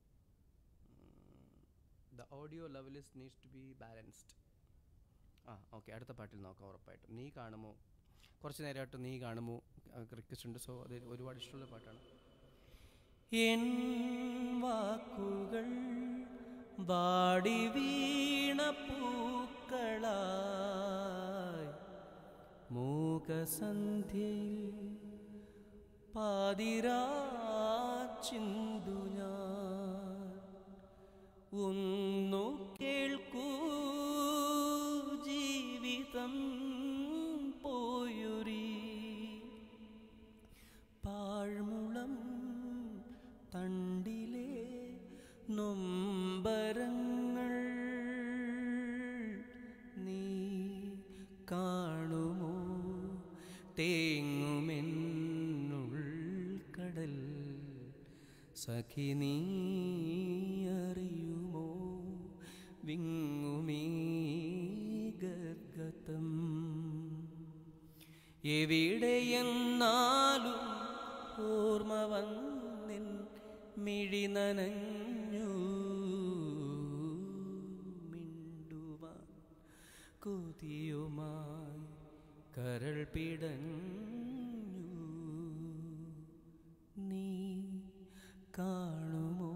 the audio level is needs to be balanced ആ ഓക്കെ അടുത്ത പാട്ടിൽ നോക്കാം ഉറപ്പായിട്ടും നീ കാണുമോ കുറച്ച് നേരമായിട്ട് നീ കാണുമോ റിക്വസ്റ്റ് ഉണ്ട് സോ അത് ഒരുപാട് ഇഷ്ടമുള്ള പാട്ടാണ് എൻ വാക്കുകൾ വാടി വീണ പൂക്കളായി മൂകസന്ധ്യയിൽ പാതിരാ ചിന്തു ഞാൻ ഒന്നു കേൾക്കൂ ജീവിതം പോയൊരീ പാഴ്മുളം തണ്ടിലെ നൊമ്പരങ്ങൾ നീ കാണുമോ തേങ്ങുമെന്നുൾ കടൽ സഖി നീ അറിയുമോ വിങ്ങുമീ ഗദ്ഗതം എവിടെയെന്നാലും ഓർമ്മ വന്നിൻ മിഴി നനഞ്ഞു മിണ്ടുവാൻ കൊതിയുമായി കരൾ പിടഞ്ഞു നീ കാണുമോ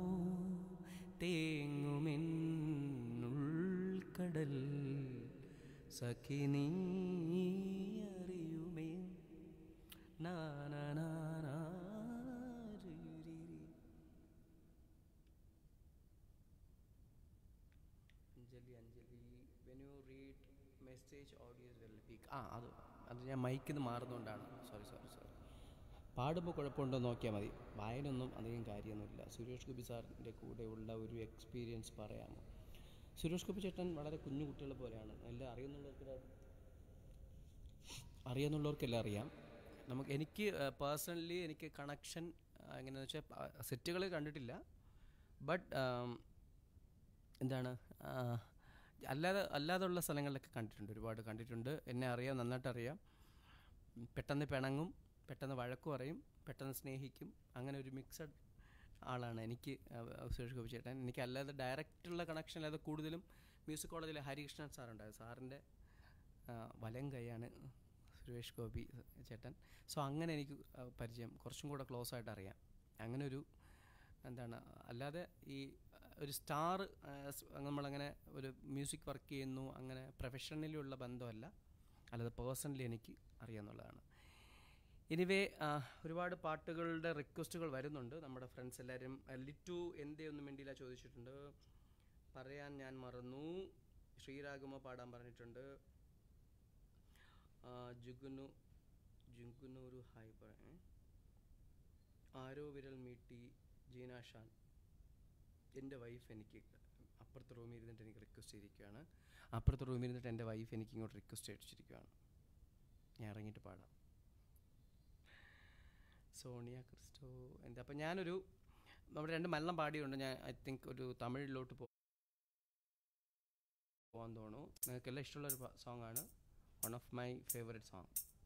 തേങ്ങുമെന്നുൾക്കടൽ സഖി നീ അറിയുമേ നാനാനാനാ Anjali Anjali when you read message audio well peak ആ അത് അത് ഞാൻ മൈക്കിൽ നിന്ന് മാറുന്നതുകൊണ്ടാണ് സോറി സോറി സോറി പാടുമ്പോൾ കുഴപ്പമുണ്ടോ എന്ന് നോക്കിയാൽ മതി വായനൊന്നും അധികം കാര്യമൊന്നുമില്ല സുരേഷ് ഗോപി സാറിൻ്റെ കൂടെയുള്ള ഒരു എക്സ്പീരിയൻസ് പറയാമോ സുരേഷ് ഗോപി ചേട്ടൻ വളരെ കുഞ്ഞു കുട്ടികളെ പോലെയാണ് എല്ലാം അറിയുന്നുള്ളവർക്ക് അറിയാന്നുള്ളവർക്കെല്ലാം അറിയാം നമുക്ക് എനിക്ക് പേഴ്സണലി എനിക്ക് കണക്ഷൻ എങ്ങനെയാണെന്ന് വെച്ചാൽ സെറ്റുകൾ കണ്ടിട്ടില്ല ബട്ട് എന്താണ് ആ, അല്ലാതെ അല്ലാതുള്ള സ്ഥലങ്ങളിലൊക്കെ കണ്ടിട്ടുണ്ട് ഒരുപാട് കണ്ടിട്ടുണ്ട് എന്നെ അറിയാം നന്നായിട്ട് അറിയാം ഉം, പെട്ടെന്ന് പിണങ്ങും പെട്ടെന്ന് വഴക്ക് പറയും പെട്ടെന്ന് സ്നേഹിക്കും അങ്ങനെ ഒരു മിക്സഡ് ആളാണ് എനിക്ക് ആ, സുരേഷ് ഗോപി ചേട്ടൻ എനിക്ക് അല്ലാതെ ഡയറക്റ്റുള്ള കണക്ഷൻ അല്ലാതെ കൂടുതലും മ്യൂസിക് കോളേജിലെ ഹരികൃഷ്ണൻ സാറുണ്ടായത് സാറിൻ്റെ ആ, വലം കൈയാണ് സുരേഷ് ഗോപി ചേട്ടൻ സോ അങ്ങനെ എനിക്ക് ആ, പരിചയം കുറച്ചും കൂടെ ക്ലോസ് ആയിട്ട് അറിയാം അങ്ങനെ ഒരു എന്താണ് അല്ലാതെ ഈ ആ, ഒരു സ്റ്റാർ നമ്മളങ്ങനെ ഒരു മ്യൂസിക് വർക്ക് ചെയ്യുന്നു അങ്ങനെ പ്രൊഫഷണലിയുള്ള ബന്ധമല്ല അല്ലാതെ പേഴ്സണലി എനിക്ക് അറിയാമെന്നുള്ളതാണ് എനിവേ ഒരുപാട് പാട്ടുകളുടെ റിക്വസ്റ്റുകൾ വരുന്നുണ്ട് നമ്മുടെ ഫ്രണ്ട്സ് എല്ലാവരും ആ, ലിറ്റു എന്തേ ഒന്നും വേണ്ടിയില്ല ചോദിച്ചിട്ടുണ്ട് പറയാൻ ഞാൻ മറന്നു ശ്രീരാഗമ പാടാൻ പറഞ്ഞിട്ടുണ്ട് ആ, ജുഗുനു ജുഗുനു ഒരു ഹായ് പറയാം ആരോ വിരൽ മീട്ടി ജീന ഷാൻ എൻ്റെ വൈഫ് എനിക്ക് അപ്പുറത്തെ റൂമിൽ ഇരുന്നിട്ട് എനിക്ക് റിക്വസ്റ്റ് ചെയ്തിരിക്കുകയാണ് അപ്പുറത്തെ റൂമിൽ ഇരുന്നിട്ട് എൻ്റെ വൈഫ് എനിക്ക് ഇങ്ങോട്ട് റിക്വസ്റ്റ് അടിച്ചിരിക്കുകയാണ് ഞാൻ ഇറങ്ങിയിട്ട് പാടാം സോണിയ ക്രിസ്റ്റോ എന്താ അപ്പം ഞാനൊരു നമ്മുടെ രണ്ട് മലയാളം പാടിയുണ്ട് ഞാൻ ഐ തിങ്ക് ഒരു തമിഴിലോട്ട് പോ പോകാൻ തോന്നുന്നു നിങ്ങൾക്കെല്ലാം ഇഷ്ടമുള്ളൊരു സോങ് ആണ് one of my favourite song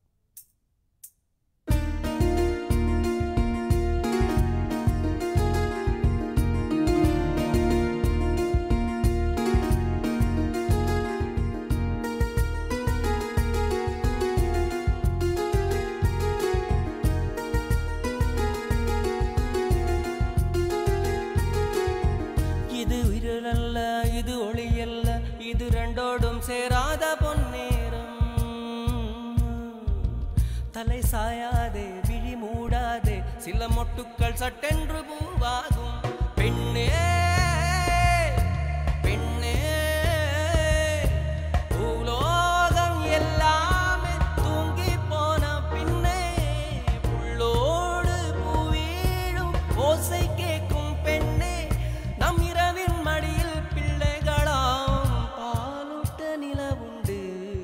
இது உயிரல்ல இது ஒளியல்ல இது ரெண்டோடும் சேராத பொன்னேரம் தலை சாயாதே விழி மூடாதே சில மொட்டுக்கள் சட்டென்று பூவாகும் பெண்ணே பெண்ணே பூலோகம் எல்லாமே தூங்கி போன பின்னே புள்ளோடு பூவீழும் ஓசை கேட்கும் பெண்ணே நம் இரவின் மடியில் பிள்ளைகளாம் பாலூட்ட நிலவுண்டு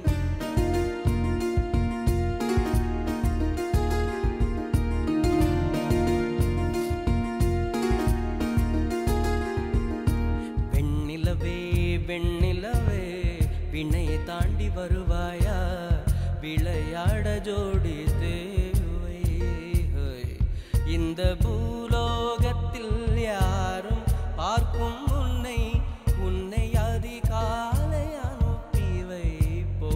வெண்ணிலவே வெண்ணிலவே வினை தாண்டி வருவாயா விளையாட ஜோடி தேவை ஹோய். இந்த பூலோகத்தில் யாரும் பார்க்கும் உன்னை உன்னை அதிகாலை அனுப்பி வைப்போ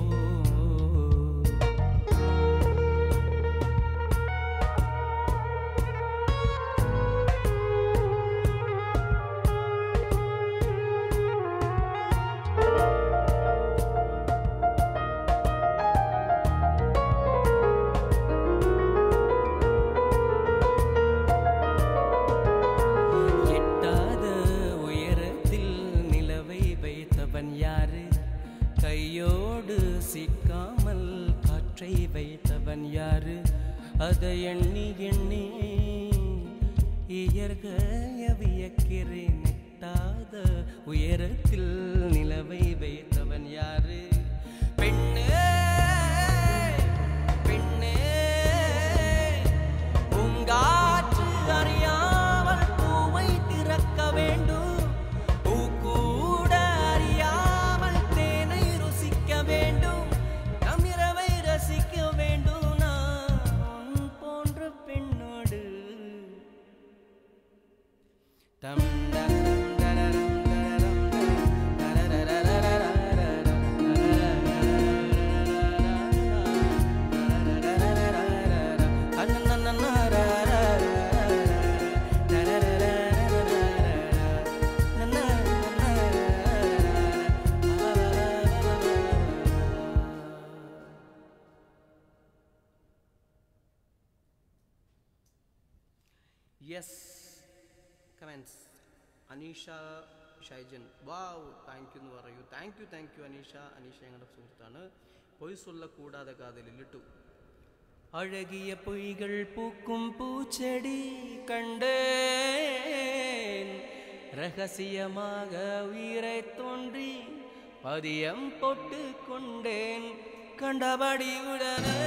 எட்டாத உயரத்தில் நிலவை வைத்தவன் யாரு கையோடு சிக்காமல் காற்றை வைத்தவன் யாரு அதை எண்ணி எண்ணி இயற்கைய வியக்கிறேன் எட்டாத உயரத்தில் நிலவை வைத்தவன் யாரு பெண்ணே பெண்ணே பூங்காற்று அறியாமல் பூவை திறக்க வேண்டும் பூ கூட அறியாமல் தேனை ருசிக்க வேண்டும் நம் இரவை ரசிக்க வேண்டும் நான் உன் போன்ற பெண்ணோடு டம் டரம் டரரம் டரரம் yes comments Aneesha Shaijan wow thank you എന്ന് പറയൂ thank you thank you Aneesha Aneesha ഞങ്ങളുടെ സുഹൃത്താണ് പൊയ് ചൊല്ലക്കൂടാതെ കാതലിൽ ഇട്ടു അഴകിയ പൊയ്കൾ പൂക്കും പൂച്ചെടി കണ്ടേൻ രഹസ്യமாக உயிரை தோன்றி பதியம் போட்டு கொண்டேன் കണ്ടപടി ഉടനെ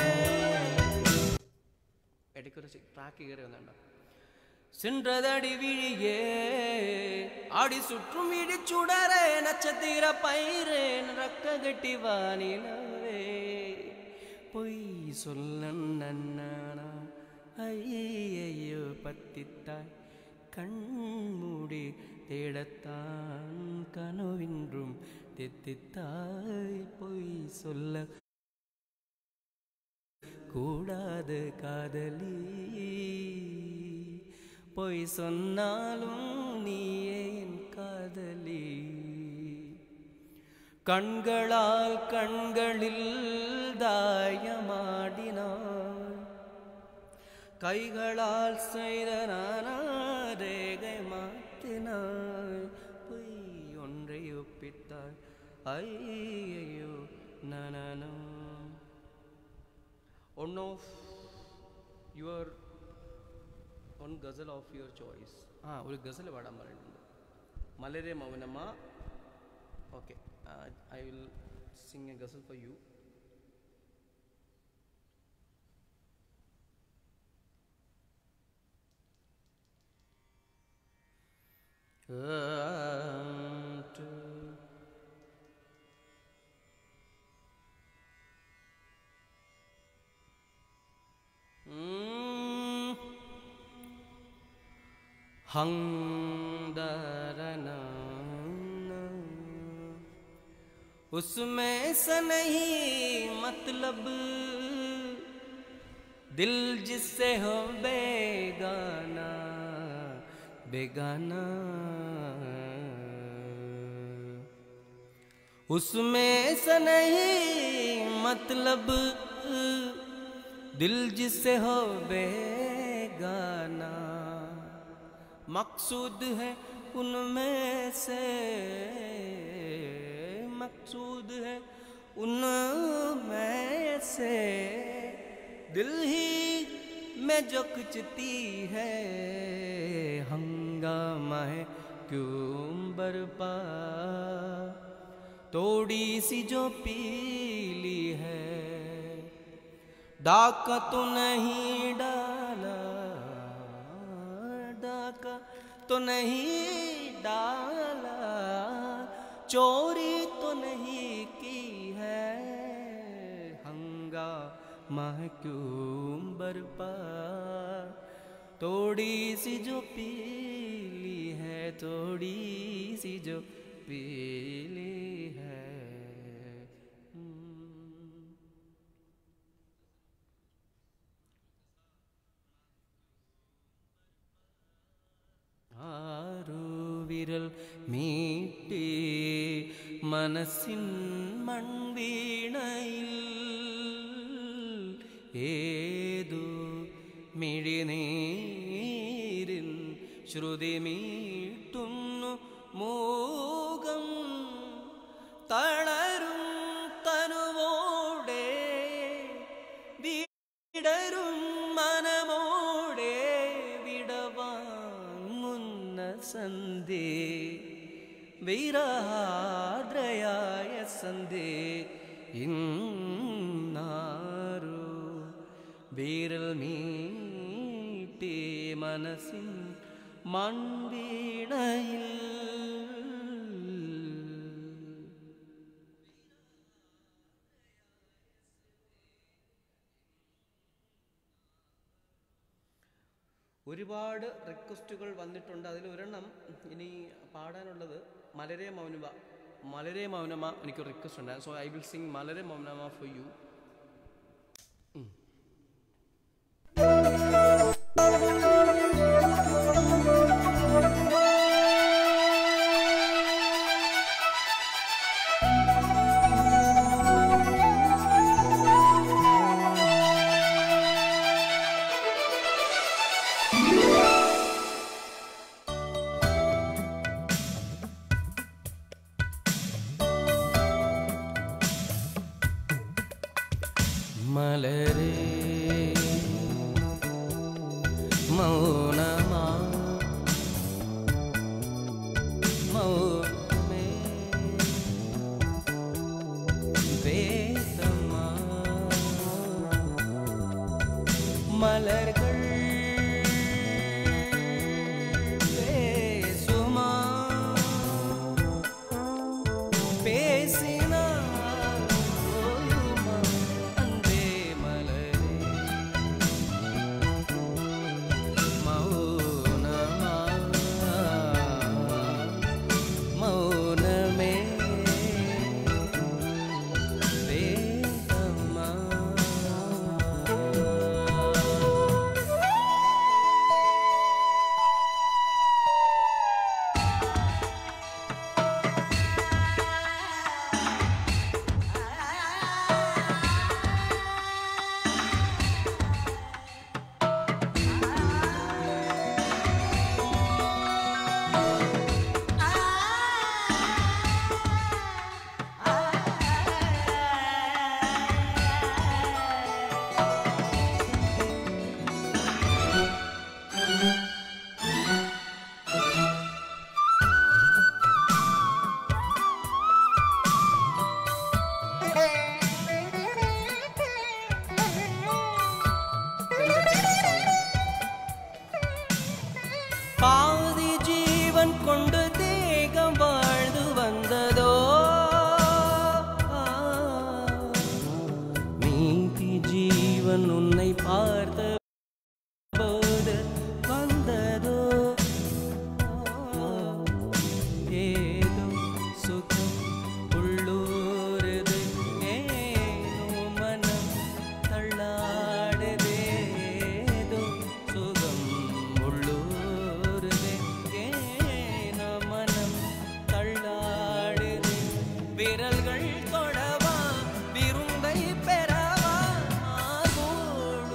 ഇടയ്ക്കൊരു ട്രാക്ക് കയറി വന്നുണ്ടോ சென்றதடி விழியே ஆடி சுற்றும் இடிச்சுடரே நட்சத்திர பயிரே ரக்க கட்டி வானிலவே பொய் சொல்ல நன்னானா ஐயையோ பத்தித்தாய் கண்மூடி தேடத்தான் கனவின்றும் தெத்தித்தாய் பொய் சொல்ல கூடாது காதலி பொய் சொன்னாலும் நீயே என் காதலி கண்களால் கண்களில் தாயமாடினாய் கைகளால் செய்த ரேகை மாற்றினாய் பொய் ஒன்றை ஒப்பித்தாய் ஐயையோ நனனோ one of your one ghazal of your choice ആ ഒരു ഗസൽ പാടാൻ പറയുന്നുണ്ട് മലരെ മൗനമ okay I will sing a ghazal for you हंगदरना उसमें से नहीं मतलब दिल जिससे हो बेगाना बेगाना उसमें से नहीं मतलब दिल जिससे हो बेगाना मकसूद है उनमें से मकसूद है उनमें से दिल ही में जो कुचती है हंगामा है क्यों बरपा थोड़ी सी जो पीली है डाका तो नहीं डाला डाका तो नहीं डाला चोरी तो नहीं की है हंगामा है क्यों बरपा थोड़ी सी जो पीली है थोड़ी सी जो पीली है हम्म। ആരു വിരൽ മീട്ടി മനസ്സിൻ മൺവീണയിൽ ഏതു മിഴിനീരിൻ ശ്രുതി മീട്ടുന്നു മൂകം തളരും തനുവോടെ വിടരും മനമോടെ വിടവാങ്ങുന്ന സന്ധേ വിരാദ്രയായ സന്ധേ ഇന്നാരോ വിരൽ മീട്ടി മനസ്സിൻ മൺവീണയിൽ ഒരുപാട് റിക്വസ്റ്റുകൾ വന്നിട്ടുണ്ട് അതിൽ ഒരെണ്ണം ഇനി പാടാനുള്ളത് മലരെ മൗനമ മലരെ മൗനമ എനിക്ക് റിക്വസ്റ്റ് ഉണ്ട് സോ ഐ വിൽ സിംഗ് മലരെ മൗനമ ഫോർ യു മലരെ മൗനമാ മൗനമേ വേദമാ മലர்கள் பேசுமா பேசினால் போயுமா அன்பே மலரே மௌனமா மௌனமே வேதமா பாதி ஜீவன் கொண்டு தேகம் வாழ்ந்து வந்ததோ மீதி ஜீவன் உன்னை பார்த்த போது வந்ததோ ஏதோ சுகம் உள்ளூரது ஏனோ மனம் தள்ளாடுதேதோ சுகம் உள்ளூரது ஏனோ மனம் தள்ளாடுது விரல்கள் தொடவா விருந்தை பெறவா மார்போடு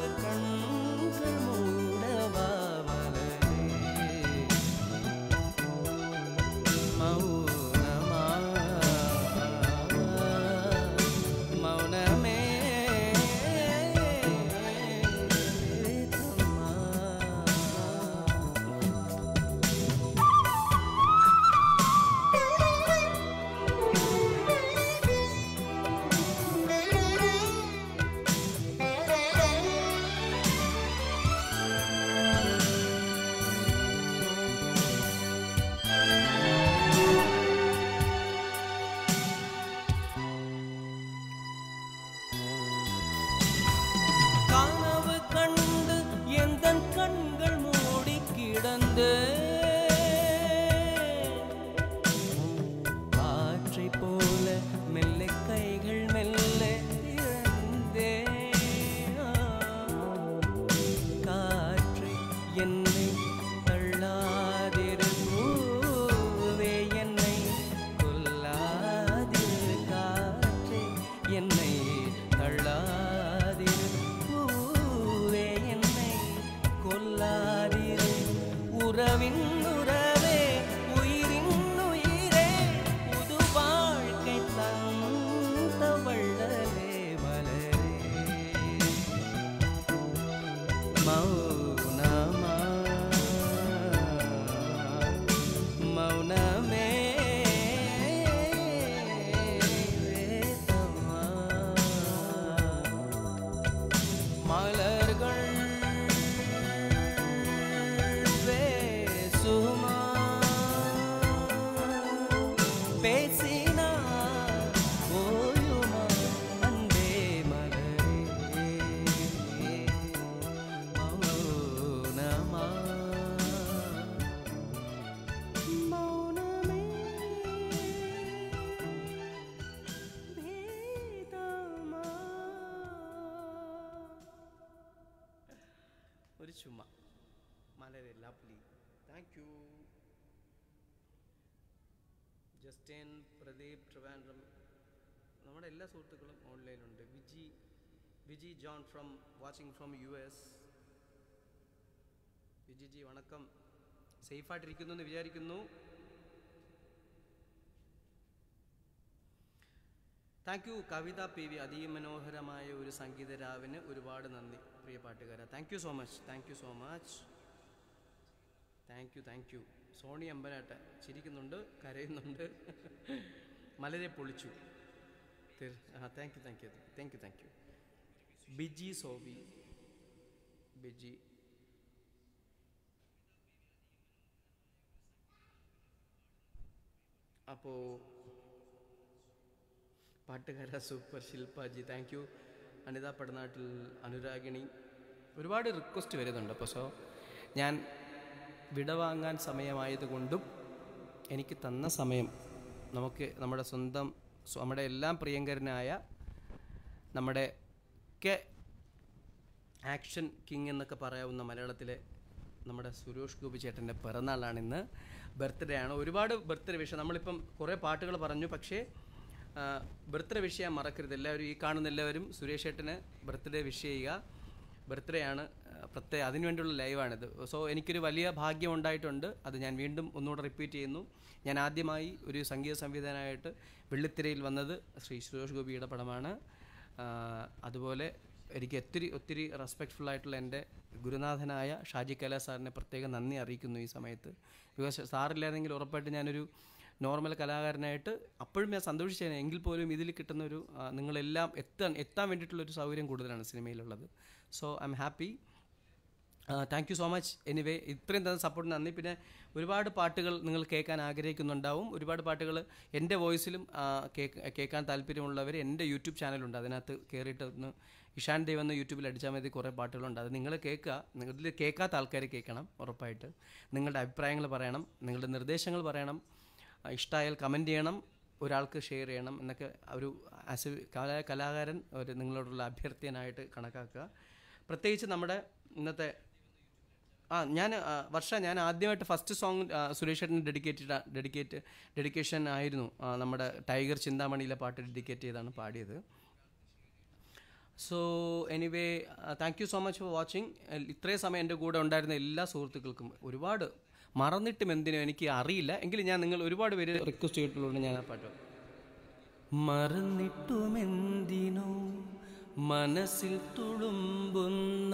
மலர்கள் பேசுமா பேசினார் ஓயுமா அன்பே மலரே மௌனமா மௌனமே വേദമാ. ഒരു ചുമ വളരെ lovely thank you Justin Pradeep Trivandrum നമ്മുടെ എല്ലാ സുഹൃത്തുക്കളും ഓൺലൈനിലുണ്ട് Viji Viji John from watching from U S Viji ji വണക്കം സേഫായിട്ടിരിക്കുന്നു എന്ന് വിചാരിക്കുന്നു thank you Kavitha P V അതിമനോഹരമായ ഒരു സംഗീത രാവിന് ഒരുപാട് നന്ദി പ്രിയ പാട്ടുകാര thank you so much thank you so much thank you thank you Soni അമ്പനാട്ട ചിരിക്കുന്നുണ്ട് കരയുന്നുണ്ട് മലരെ പൊളിച്ചു തീർ- ആ thank you thank you thank you thank you Biji Sobi Biji അപ്പോൾ പാട്ടുകാര super Shilpaji thank you Anitha പടനാട്ടിൽ അനുരാഗിണി ഒരുപാട് റിക്വസ്റ്റ് വരുന്നുണ്ട് അപ്പോൾ സോ ഞാൻ വിടവാങ്ങാൻ സമയമായതുകൊണ്ടും എനിക്ക് തന്ന സമയം നമുക്ക് നമ്മുടെ സ്വന്തം സ്വ- നമ്മുടെ എല്ലാം പ്രിയങ്കരനായ നമ്മുടെ ഒക്കെ ആക്ഷൻ കിങ് എന്നൊക്കെ പറയാവുന്ന മലയാളത്തിലെ നമ്മുടെ സുരേഷ് ഗോപി ചേട്ടൻ്റെ പിറന്നാളാണ് ഇന്ന് ബർത്ത്ഡേ ആണ് ഒരുപാട് ബർത്ത്ഡേ വിഷയം നമ്മളിപ്പം കുറേ പാട്ടുകൾ പറഞ്ഞു പക്ഷേ ബർത്ത്ഡേ വിഷ് ചെയ്യാൻ മറക്കരുത് എല്ലാവരും ഈ കാണുന്ന എല്ലാവരും സുരേഷ് ചേട്ടന് ബർത്ത്ഡേ വിഷ് ചെയ്യുക ബർത്ത്ഡേ ആണ് ആ, പ്രത്യേക അതിനുവേണ്ടിയുള്ള ലൈവാണിത് സോ എനിക്കൊരു വലിയ ഭാഗ്യം ഉണ്ടായിട്ടുണ്ട് അത് ഞാൻ വീണ്ടും ഒന്നുകൂടെ റിപ്പീറ്റ് ചെയ്യുന്നു ഞാൻ ആദ്യമായി ഒരു സംഗീത സംവിധാനമായിട്ട് വെള്ളിത്തിരയിൽ വന്നത് ശ്രീ സുരേഷ് ഗോപിയുടെ പടമാണ് ആ, അതുപോലെ എനിക്ക് ഒത്തിരി ഒത്തിരി റെസ്പെക്റ്റ്ഫുൾ ആയിട്ടുള്ള എൻ്റെ ഗുരുനാഥനായ ഷാജി കല സാറിനെ പ്രത്യേകം നന്ദി അറിയിക്കുന്നു ഈ സമയത്ത് ബിക്കോസ് സാറില്ലായിരുന്നെങ്കിൽ ഉറപ്പായിട്ട് ഞാനൊരു നോർമൽ കലാകാരനായിട്ട് അപ്പോഴും ഞാൻ സന്തോഷിച്ചേനെ എങ്കിൽ പോലും ഇതിൽ കിട്ടുന്ന ഒരു ആ, നിങ്ങളെല്ലാം എത്താൻ എത്താൻ വേണ്ടിയിട്ടുള്ള ഒരു സൗകര്യം കൂടുതലാണ് സിനിമയിലുള്ളത് so I am happy thank you so much anyway ഇത്രയും തന്ന സപ്പോർട്ട് നന്ദി പിന്നെ ഒരുപാട് പാട്ടുകൾ നിങ്ങൾ കേൾക്കാൻ ആഗ്രഹിക്കുന്നുണ്ടാവും ഒരുപാട് പാട്ടുകൾ എൻ്റെ വോയിസിലും ആ, കേക്ക് കേൾക്കാൻ താല്പര്യമുള്ളവർ എൻ്റെ യൂട്യൂബ് ചാനലുണ്ട് അതിനകത്ത് കയറിയിട്ട് ഒന്ന് ഇഷാൻ ദേവ് എന്ന യൂട്യൂബിൽ അടിച്ചാൽ മതി കുറേ പാട്ടുകളുണ്ട് അത് നിങ്ങൾ കേൾക്കുക നിങ്ങളിൽ കേൾക്കാത്ത ആൾക്കാർ കേൾക്കണം ഉറപ്പായിട്ട് നിങ്ങളുടെ അഭിപ്രായങ്ങൾ പറയണം നിങ്ങളുടെ നിർദ്ദേശങ്ങൾ പറയണം ആ, ഇഷ്ടമായാൽ കമൻറ്റ് ചെയ്യണം ഒരാൾക്ക് ഷെയർ ചെയ്യണം എന്നൊക്കെ ഒരു ആസ് എ കലാ കലാകാരൻ ഒരു നിങ്ങളോടുള്ള അഭ്യർത്ഥനയായിട്ട് കണക്കാക്കുക പ്രത്യേകിച്ച് നമ്മുടെ ഇന്നത്തെ ആ ഞാൻ ആ, വർഷ ഞാൻ ആദ്യമായിട്ട് ഫസ്റ്റ് സോങ് സുരേഷ് ചേട്ടന് ഡെഡിക്കേറ്റഡ് ഡെഡിക്കേറ്റ് ഡെഡിക്കേഷൻ ആയിരുന്നു ആ, നമ്മുടെ ടൈഗർ ചിന്താമണിയിലെ പാട്ട് ഡെഡിക്കേറ്റ് ചെയ്താണ് പാടിയത് so anyway thank you so much for watching ഇത്രയും സമയം എൻ്റെ കൂടെ ഉണ്ടായിരുന്ന എല്ലാ സുഹൃത്തുക്കൾക്കും ഒരുപാട് മറന്നിട്ടും എന്തിനോ എനിക്ക് അറിയില്ല എങ്കിലും ഞാൻ നിങ്ങൾ ഒരുപാട് പേര് റിക്വസ്റ്റ് ചെയ്തിട്ടുള്ളതുകൊണ്ട് ഞാൻ ആ പാട്ട് മറന്നിട്ടുമെന്തിനോ മനസ്സിൽ തുളുമ്പുന്ന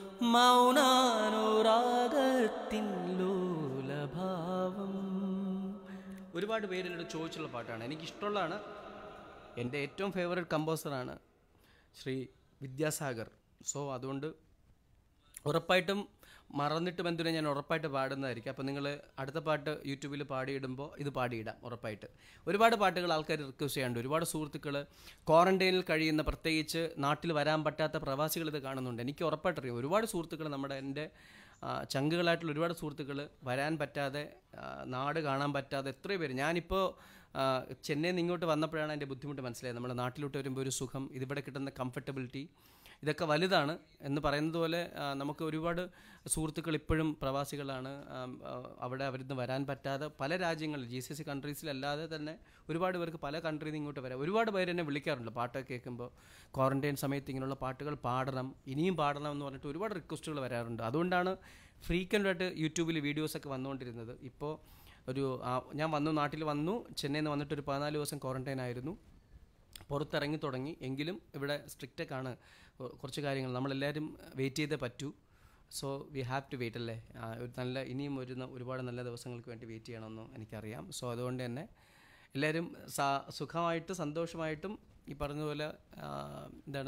മൗനാനുരാഗത്തിൻ ലോലഭാവം ഒരുപാട് പേര് എന്നോട് ചോദിച്ചുള്ള പാട്ടാണ് എനിക്കിഷ്ടമുള്ളതാണ് എൻ്റെ ഏറ്റവും ഫേവറേറ്റ് കമ്പോസറാണ് ശ്രീ വിദ്യാസാഗർ സോ അതുകൊണ്ട് ഉറപ്പായിട്ടും മറന്നിട്ടും എന്തിനാ ഞാൻ ഉറപ്പായിട്ട് പാടുന്നതായിരിക്കും അപ്പോൾ നിങ്ങൾ അടുത്ത പാട്ട് യൂട്യൂബിൽ പാടിയിടുമ്പോൾ ഇത് പാടിയിടാം ഉറപ്പായിട്ട് ഒരുപാട് പാട്ടുകൾ ആൾക്കാർ റിക്വസ്റ്റ് ചെയ്യാറുണ്ട് ഒരുപാട് സുഹൃത്തുക്കൾ ക്വാറന്റൈനിൽ കഴിയുന്ന പ്രത്യേകിച്ച് നാട്ടിൽ വരാൻ പറ്റാത്ത പ്രവാസികൾ ഇത് കാണുന്നുണ്ട് എനിക്ക് ഉറപ്പായിട്ടറിയാം ഒരുപാട് സുഹൃത്തുക്കൾ നമ്മുടെ എൻ്റെ ആ, ചങ്കുകളായിട്ടുള്ള ഒരുപാട് സുഹൃത്തുക്കൾ വരാൻ പറ്റാതെ ആ, നാട് കാണാൻ പറ്റാതെ എത്രയോ പേര് ഞാനിപ്പോൾ ആ, ചെന്നൈയിൽ നിന്ന് ഇങ്ങോട്ട് വന്നപ്പോഴാണ് എൻ്റെ ബുദ്ധിമുട്ട് മനസ്സിലായത് നമ്മുടെ നാട്ടിലോട്ട് വരുമ്പോൾ ഒരു സുഖം ഇതിവിടെ കിട്ടുന്ന കംഫർട്ടബിലിറ്റി ഇതൊക്കെ വലുതാണ് എന്ന് പറയുന്നത് പോലെ ആ, നമുക്ക് ഒരുപാട് സുഹൃത്തുക്കൾ ഇപ്പോഴും പ്രവാസികളാണ് ആ, ആ, അവിടെ അവരിന്ന് വരാൻ പറ്റാതെ പല രാജ്യങ്ങളിൽ ജി സി സി കൺട്രീസിലല്ലാതെ തന്നെ ഒരുപാട് പേർക്ക് പല കൺട്രിയിൽ നിന്ന് ഇങ്ങോട്ട് വരാം ഒരുപാട് പേര് എന്നെ വിളിക്കാറുണ്ട് പാട്ടൊക്കെ കേൾക്കുമ്പോൾ ക്വാറന്റൈൻ സമയത്ത് ഇങ്ങനെയുള്ള പാട്ടുകൾ പാടണം ഇനിയും പാടണം എന്ന് പറഞ്ഞിട്ട് ഒരുപാട് റിക്വസ്റ്റുകൾ വരാറുണ്ട് അതുകൊണ്ടാണ് ഫ്രീക്വൻ്റ് ആയിട്ട് യൂട്യൂബിൽ വീഡിയോസൊക്കെ വന്നുകൊണ്ടിരുന്നത് ഇപ്പോൾ ഒരു ആ, ഞാൻ വന്നു നാട്ടിൽ വന്നു ചെന്നൈയിൽ നിന്ന് വന്നിട്ട് ഒരു പതിനാല് ദിവസം ക്വാറന്റൈൻ ആയിരുന്നു പുറത്തിറങ്ങി തുടങ്ങി എങ്കിലും ഇവിടെ സ്ട്രിക്റ്റൊക്കെ ആണ് കൊ- കുറച്ച് കാര്യങ്ങൾ നമ്മളെല്ലാവരും വെയിറ്റ് ചെയ്തേ പറ്റൂ so we have to wait അല്ലേ ആ, ഒരു നല്ല ഇനിയും ഒരു ന- ഒരുപാട് നല്ല ദിവസങ്ങൾക്ക് വേണ്ടി വെയിറ്റ് ചെയ്യണമെന്ന് എനിക്കറിയാം സോ അതുകൊണ്ട് തന്നെ എല്ലാവരും സാ സുഖമായിട്ട് സന്തോഷമായിട്ടും ഈ പറഞ്ഞതുപോലെ ആ, എന്താണ്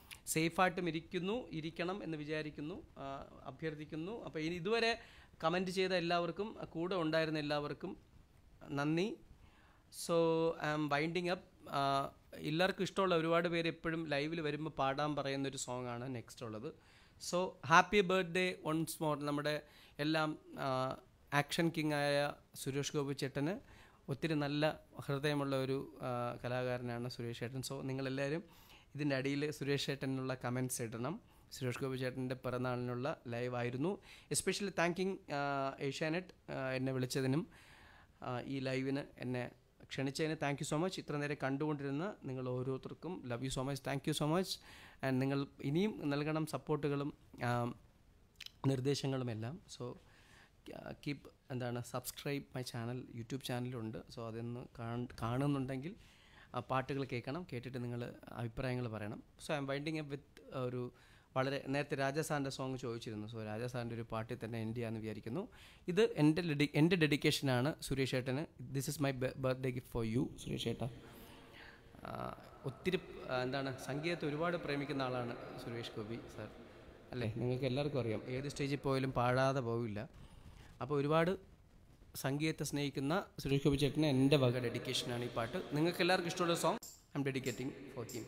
സേഫായിട്ടും ഇരിക്കുന്നു ഇരിക്കണം എന്ന് വിചാരിക്കുന്നു ആ, അഭ്യർത്ഥിക്കുന്നു അപ്പോൾ ഇനി ഇതുവരെ കമൻറ്റ് ചെയ്ത എല്ലാവർക്കും കൂടെ ഉണ്ടായിരുന്ന എല്ലാവർക്കും നന്ദി so I am winding up എല്ലാവർക്കും ഇഷ്ടമുള്ള ഒരുപാട് പേര് എപ്പോഴും ലൈവിൽ വരുമ്പോൾ പാടാൻ പറയുന്ന ഒരു സോങ് ആണ് നെക്സ്റ്റ് ഉള്ളത് so happy birthday once more നമ്മുടെ എല്ലാം ആക്ഷൻ കിങ് ആയ സുരേഷ് ഗോപി ചേട്ടന് ഒത്തിരി നല്ല ഹൃദയമുള്ള ഒരു ആ, കലാകാരനാണ് സുരേഷ് ചേട്ടൻ സോ നിങ്ങളെല്ലാവരും ഇതിൻ്റെ അടിയിൽ സുരേഷ് ചേട്ടനുള്ള കമൻറ്റ്സ് ഇടണം സുരേഷ് ഗോപി ചേട്ടൻ്റെ പിറന്നാളിനുള്ള ലൈവ് ആയിരുന്നു എസ്പെഷ്യലി താങ്കിങ് ഏഷ്യാനെറ്റ് എന്നെ വിളിച്ചതിനും ആ, ഈ ലൈവിന് എന്നെ ക്ഷണിച്ചതിന് താങ്ക് യു സോ മച്ച് ഇത്ര നേരം കണ്ടുകൊണ്ടിരുന്ന നിങ്ങൾ ഓരോരുത്തർക്കും love you so much thank you so much and നിങ്ങൾ ഇനിയും നൽകണം സപ്പോർട്ടുകളും നിർദ്ദേശങ്ങളുമെല്ലാം സോ കീപ്പ് എന്താണ് സബ്സ്ക്രൈബ് മൈ ചാനൽ യൂട്യൂബ് ചാനലുണ്ട് സോ അതൊന്ന് കാണ്- കാണുന്നുണ്ടെങ്കിൽ ആ പാട്ടുകൾ കേൾക്കണം കേട്ടിട്ട് നിങ്ങൾ അഭിപ്രായങ്ങൾ പറയണം so I am winding up with ഒരു വളരെ നേരത്തെ രാജാ സാറിൻ്റെ സോങ് ചോദിച്ചിരുന്നു സോ രാജാ സാറിൻ്റെ ഒരു പാട്ടിൽ തന്നെ എൻഡ് ചെയ്യാമെന്ന് വിചാരിക്കുന്നു ഇത് എൻ്റെ ഡെഡി എൻ്റെ ഡെഡിക്കേഷനാണ് സുരേഷ് ഏട്ടന് this is my birthday gift for you Suresh ഏട്ട ആ, ഒത്തിരി ആ, എന്താണ് സംഗീതത്തെ ഒരുപാട് പ്രേമിക്കുന്ന ആളാണ് സുരേഷ് ഗോപി സാർ അല്ലേ നിങ്ങൾക്ക് എല്ലാവർക്കും അറിയാം ഏത് സ്റ്റേജിൽ പോയാലും പാടാതെ പോവില്ല അപ്പോൾ ഒരുപാട് സംഗീതത്തെ സ്നേഹിക്കുന്ന സുരേഷ് ഗോപി ചേട്ടന് എൻ്റെ വക ഡെഡിക്കേഷനാണ് ഈ പാട്ട് നിങ്ങൾക്ക് എല്ലാവർക്കും ഇഷ്ടമുള്ള song I am dedicating for him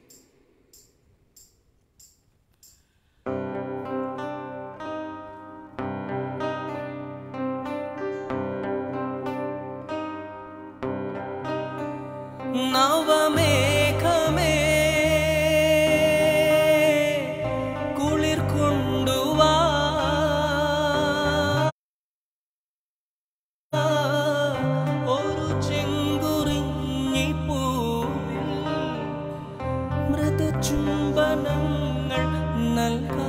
നവമേഘമേ കുളിർ കൊണ്ടുവാ ഒരു ചെങ്കുറിഞ്ഞി പൂവിൽ മൃദുചുംബനങ്ങൾ നൽകാം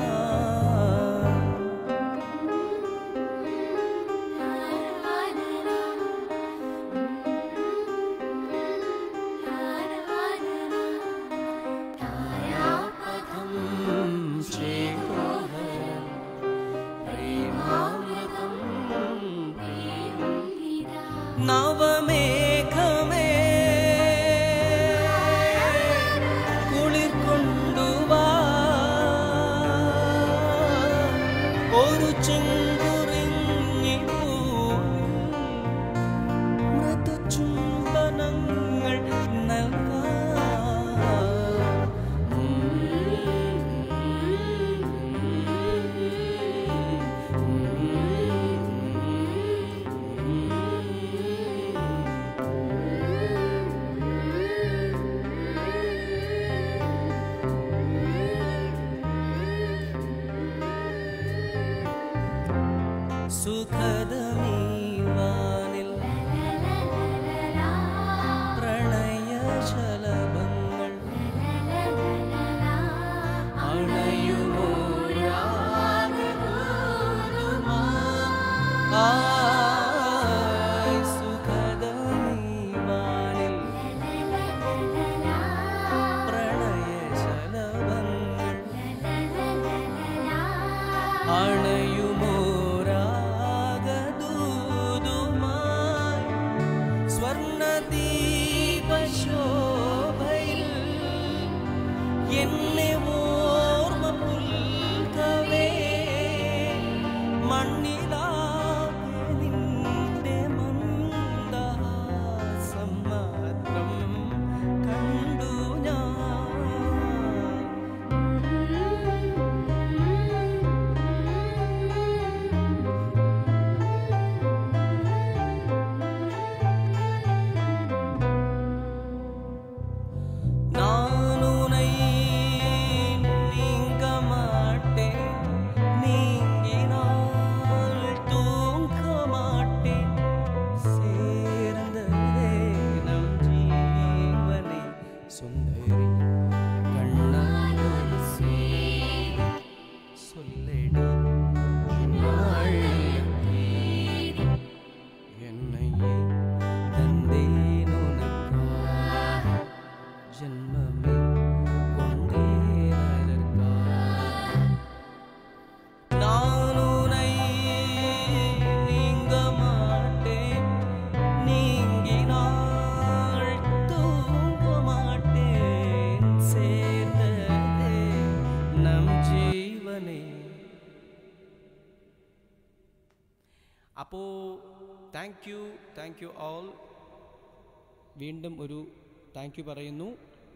നവമേഘമേ കുളിർ കൊണ്ടുവാ ഒരു ചെങ്കുറിഞ്ഞി പൂവിൽ മൃദുചുംബനങ്ങൾ സുഖദമീവാനിൽ പ്രണയശലഭങ്ങൾ ആയ് സുഖദമീവാനിൽ പ്രണയശലഭങ്ങൾ അണയുമോരാഗദൂതുമായി സ്വർണദീപശോഭയിൽ എന്നെ ഓർമ്മ പുൽകവേ മണ്ണിലാകെ നിന്റെ മന്ദഹാസം മാത്രം കണ്ടു ഞാൻ நான் உனை അപ്പോൾ thank you thank you all വീണ്ടും ഒരു താങ്ക് യു പറയുന്നു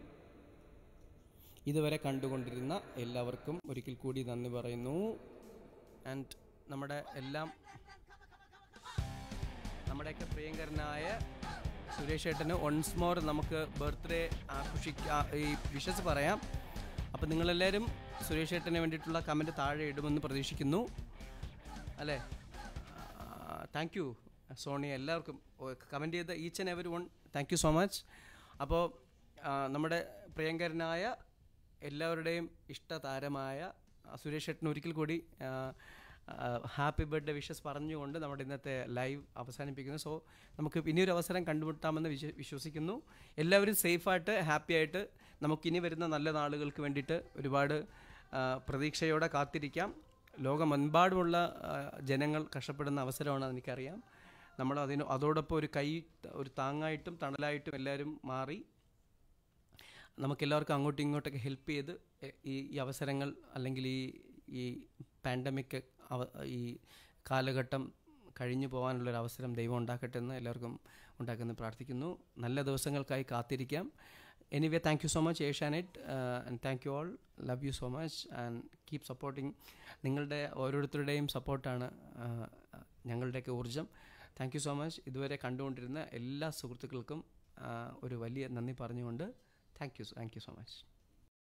ഇതുവരെ കണ്ടുകൊണ്ടിരുന്ന എല്ലാവർക്കും ഒരിക്കൽ കൂടി നന്ദി പറയുന്നു ആൻഡ് നമ്മുടെ എല്ലാം നമ്മുടെയൊക്കെ പ്രിയങ്കരനായ സുരേഷ് ഏട്ടന് ഒൺസ് മോർ നമുക്ക് ബർത്ത്ഡേ ആഘോഷിക്ക ഈ വിഷസ് പറയാം അപ്പോൾ നിങ്ങളെല്ലാവരും സുരേഷ് ഏട്ടന് വേണ്ടിയിട്ടുള്ള കമൻറ്റ് താഴെ ഇടുമെന്ന് പ്രതീക്ഷിക്കുന്നു അല്ലേ താങ്ക് യു സോണി എല്ലാവർക്കും കമൻറ്റ് ചെയ്ത each and every one thank you so much അപ്പോൾ നമ്മുടെ പ്രിയങ്കരനായ എല്ലാവരുടെയും ഇഷ്ടതാരമായ ആ, സുരേഷ് ഏട്ടന് ഒരിക്കൽ കൂടി ഹാപ്പി ബർത്ത്ഡേ വിഷസ് പറഞ്ഞുകൊണ്ട് നമ്മുടെ ഇന്നത്തെ ലൈവ് അവസാനിപ്പിക്കുന്നു സോ നമുക്ക് ഇനിയൊരു അവസരം കണ്ടുമുട്ടാമെന്ന് വിശ്വ വിശ്വസിക്കുന്നു എല്ലാവരും സേഫായിട്ട് ഹാപ്പി ആയിട്ട് നമുക്കിനി വരുന്ന നല്ല നാളുകൾക്ക് വേണ്ടിയിട്ട് ഒരുപാട് ആ, പ്രതീക്ഷയോടെ കാത്തിരിക്കാം ലോകമെമ്പാടുമുള്ള ആ, ജനങ്ങൾ കഷ്ടപ്പെടുന്ന അവസരമാണ് എനിക്കറിയാം നമ്മൾ അതിന് അതോടൊപ്പം ഒരു കൈ ഒരു താങ്ങായിട്ടും തണലായിട്ടും എല്ലാവരും മാറി നമുക്കെല്ലാവർക്കും അങ്ങോട്ടും ഇങ്ങോട്ടൊക്കെ ഹെൽപ്പ് ചെയ്ത് എ- ഈ ഈ അവസരങ്ങൾ അല്ലെങ്കിൽ ഈ ഈ പാൻഡമിക് ഈ കാലഘട്ടം കഴിഞ്ഞു പോകാനുള്ളൊരു അവസരം ദൈവം ഉണ്ടാക്കട്ടെ എന്ന് എല്ലാവർക്കും ഉണ്ടാക്കുമെന്ന് പ്രാർത്ഥിക്കുന്നു നല്ല ദിവസങ്ങൾക്കായി കാത്തിരിക്കാം anyway thank you so much Asianet and thank you all love you so much and keep supporting നിങ്ങളുടെ ഓരോരുത്തരുടെയും സപ്പോർട്ടാണ് ഞങ്ങളുടെയൊക്കെ ഊർജം താങ്ക് യു സോ മച്ച് ഇതുവരെ കണ്ടുകൊണ്ടിരുന്ന എല്ലാ സുഹൃത്തുക്കൾക്കും ആ, ഒരു വലിയ നന്ദി പറഞ്ഞുകൊണ്ട് thank you thank you so much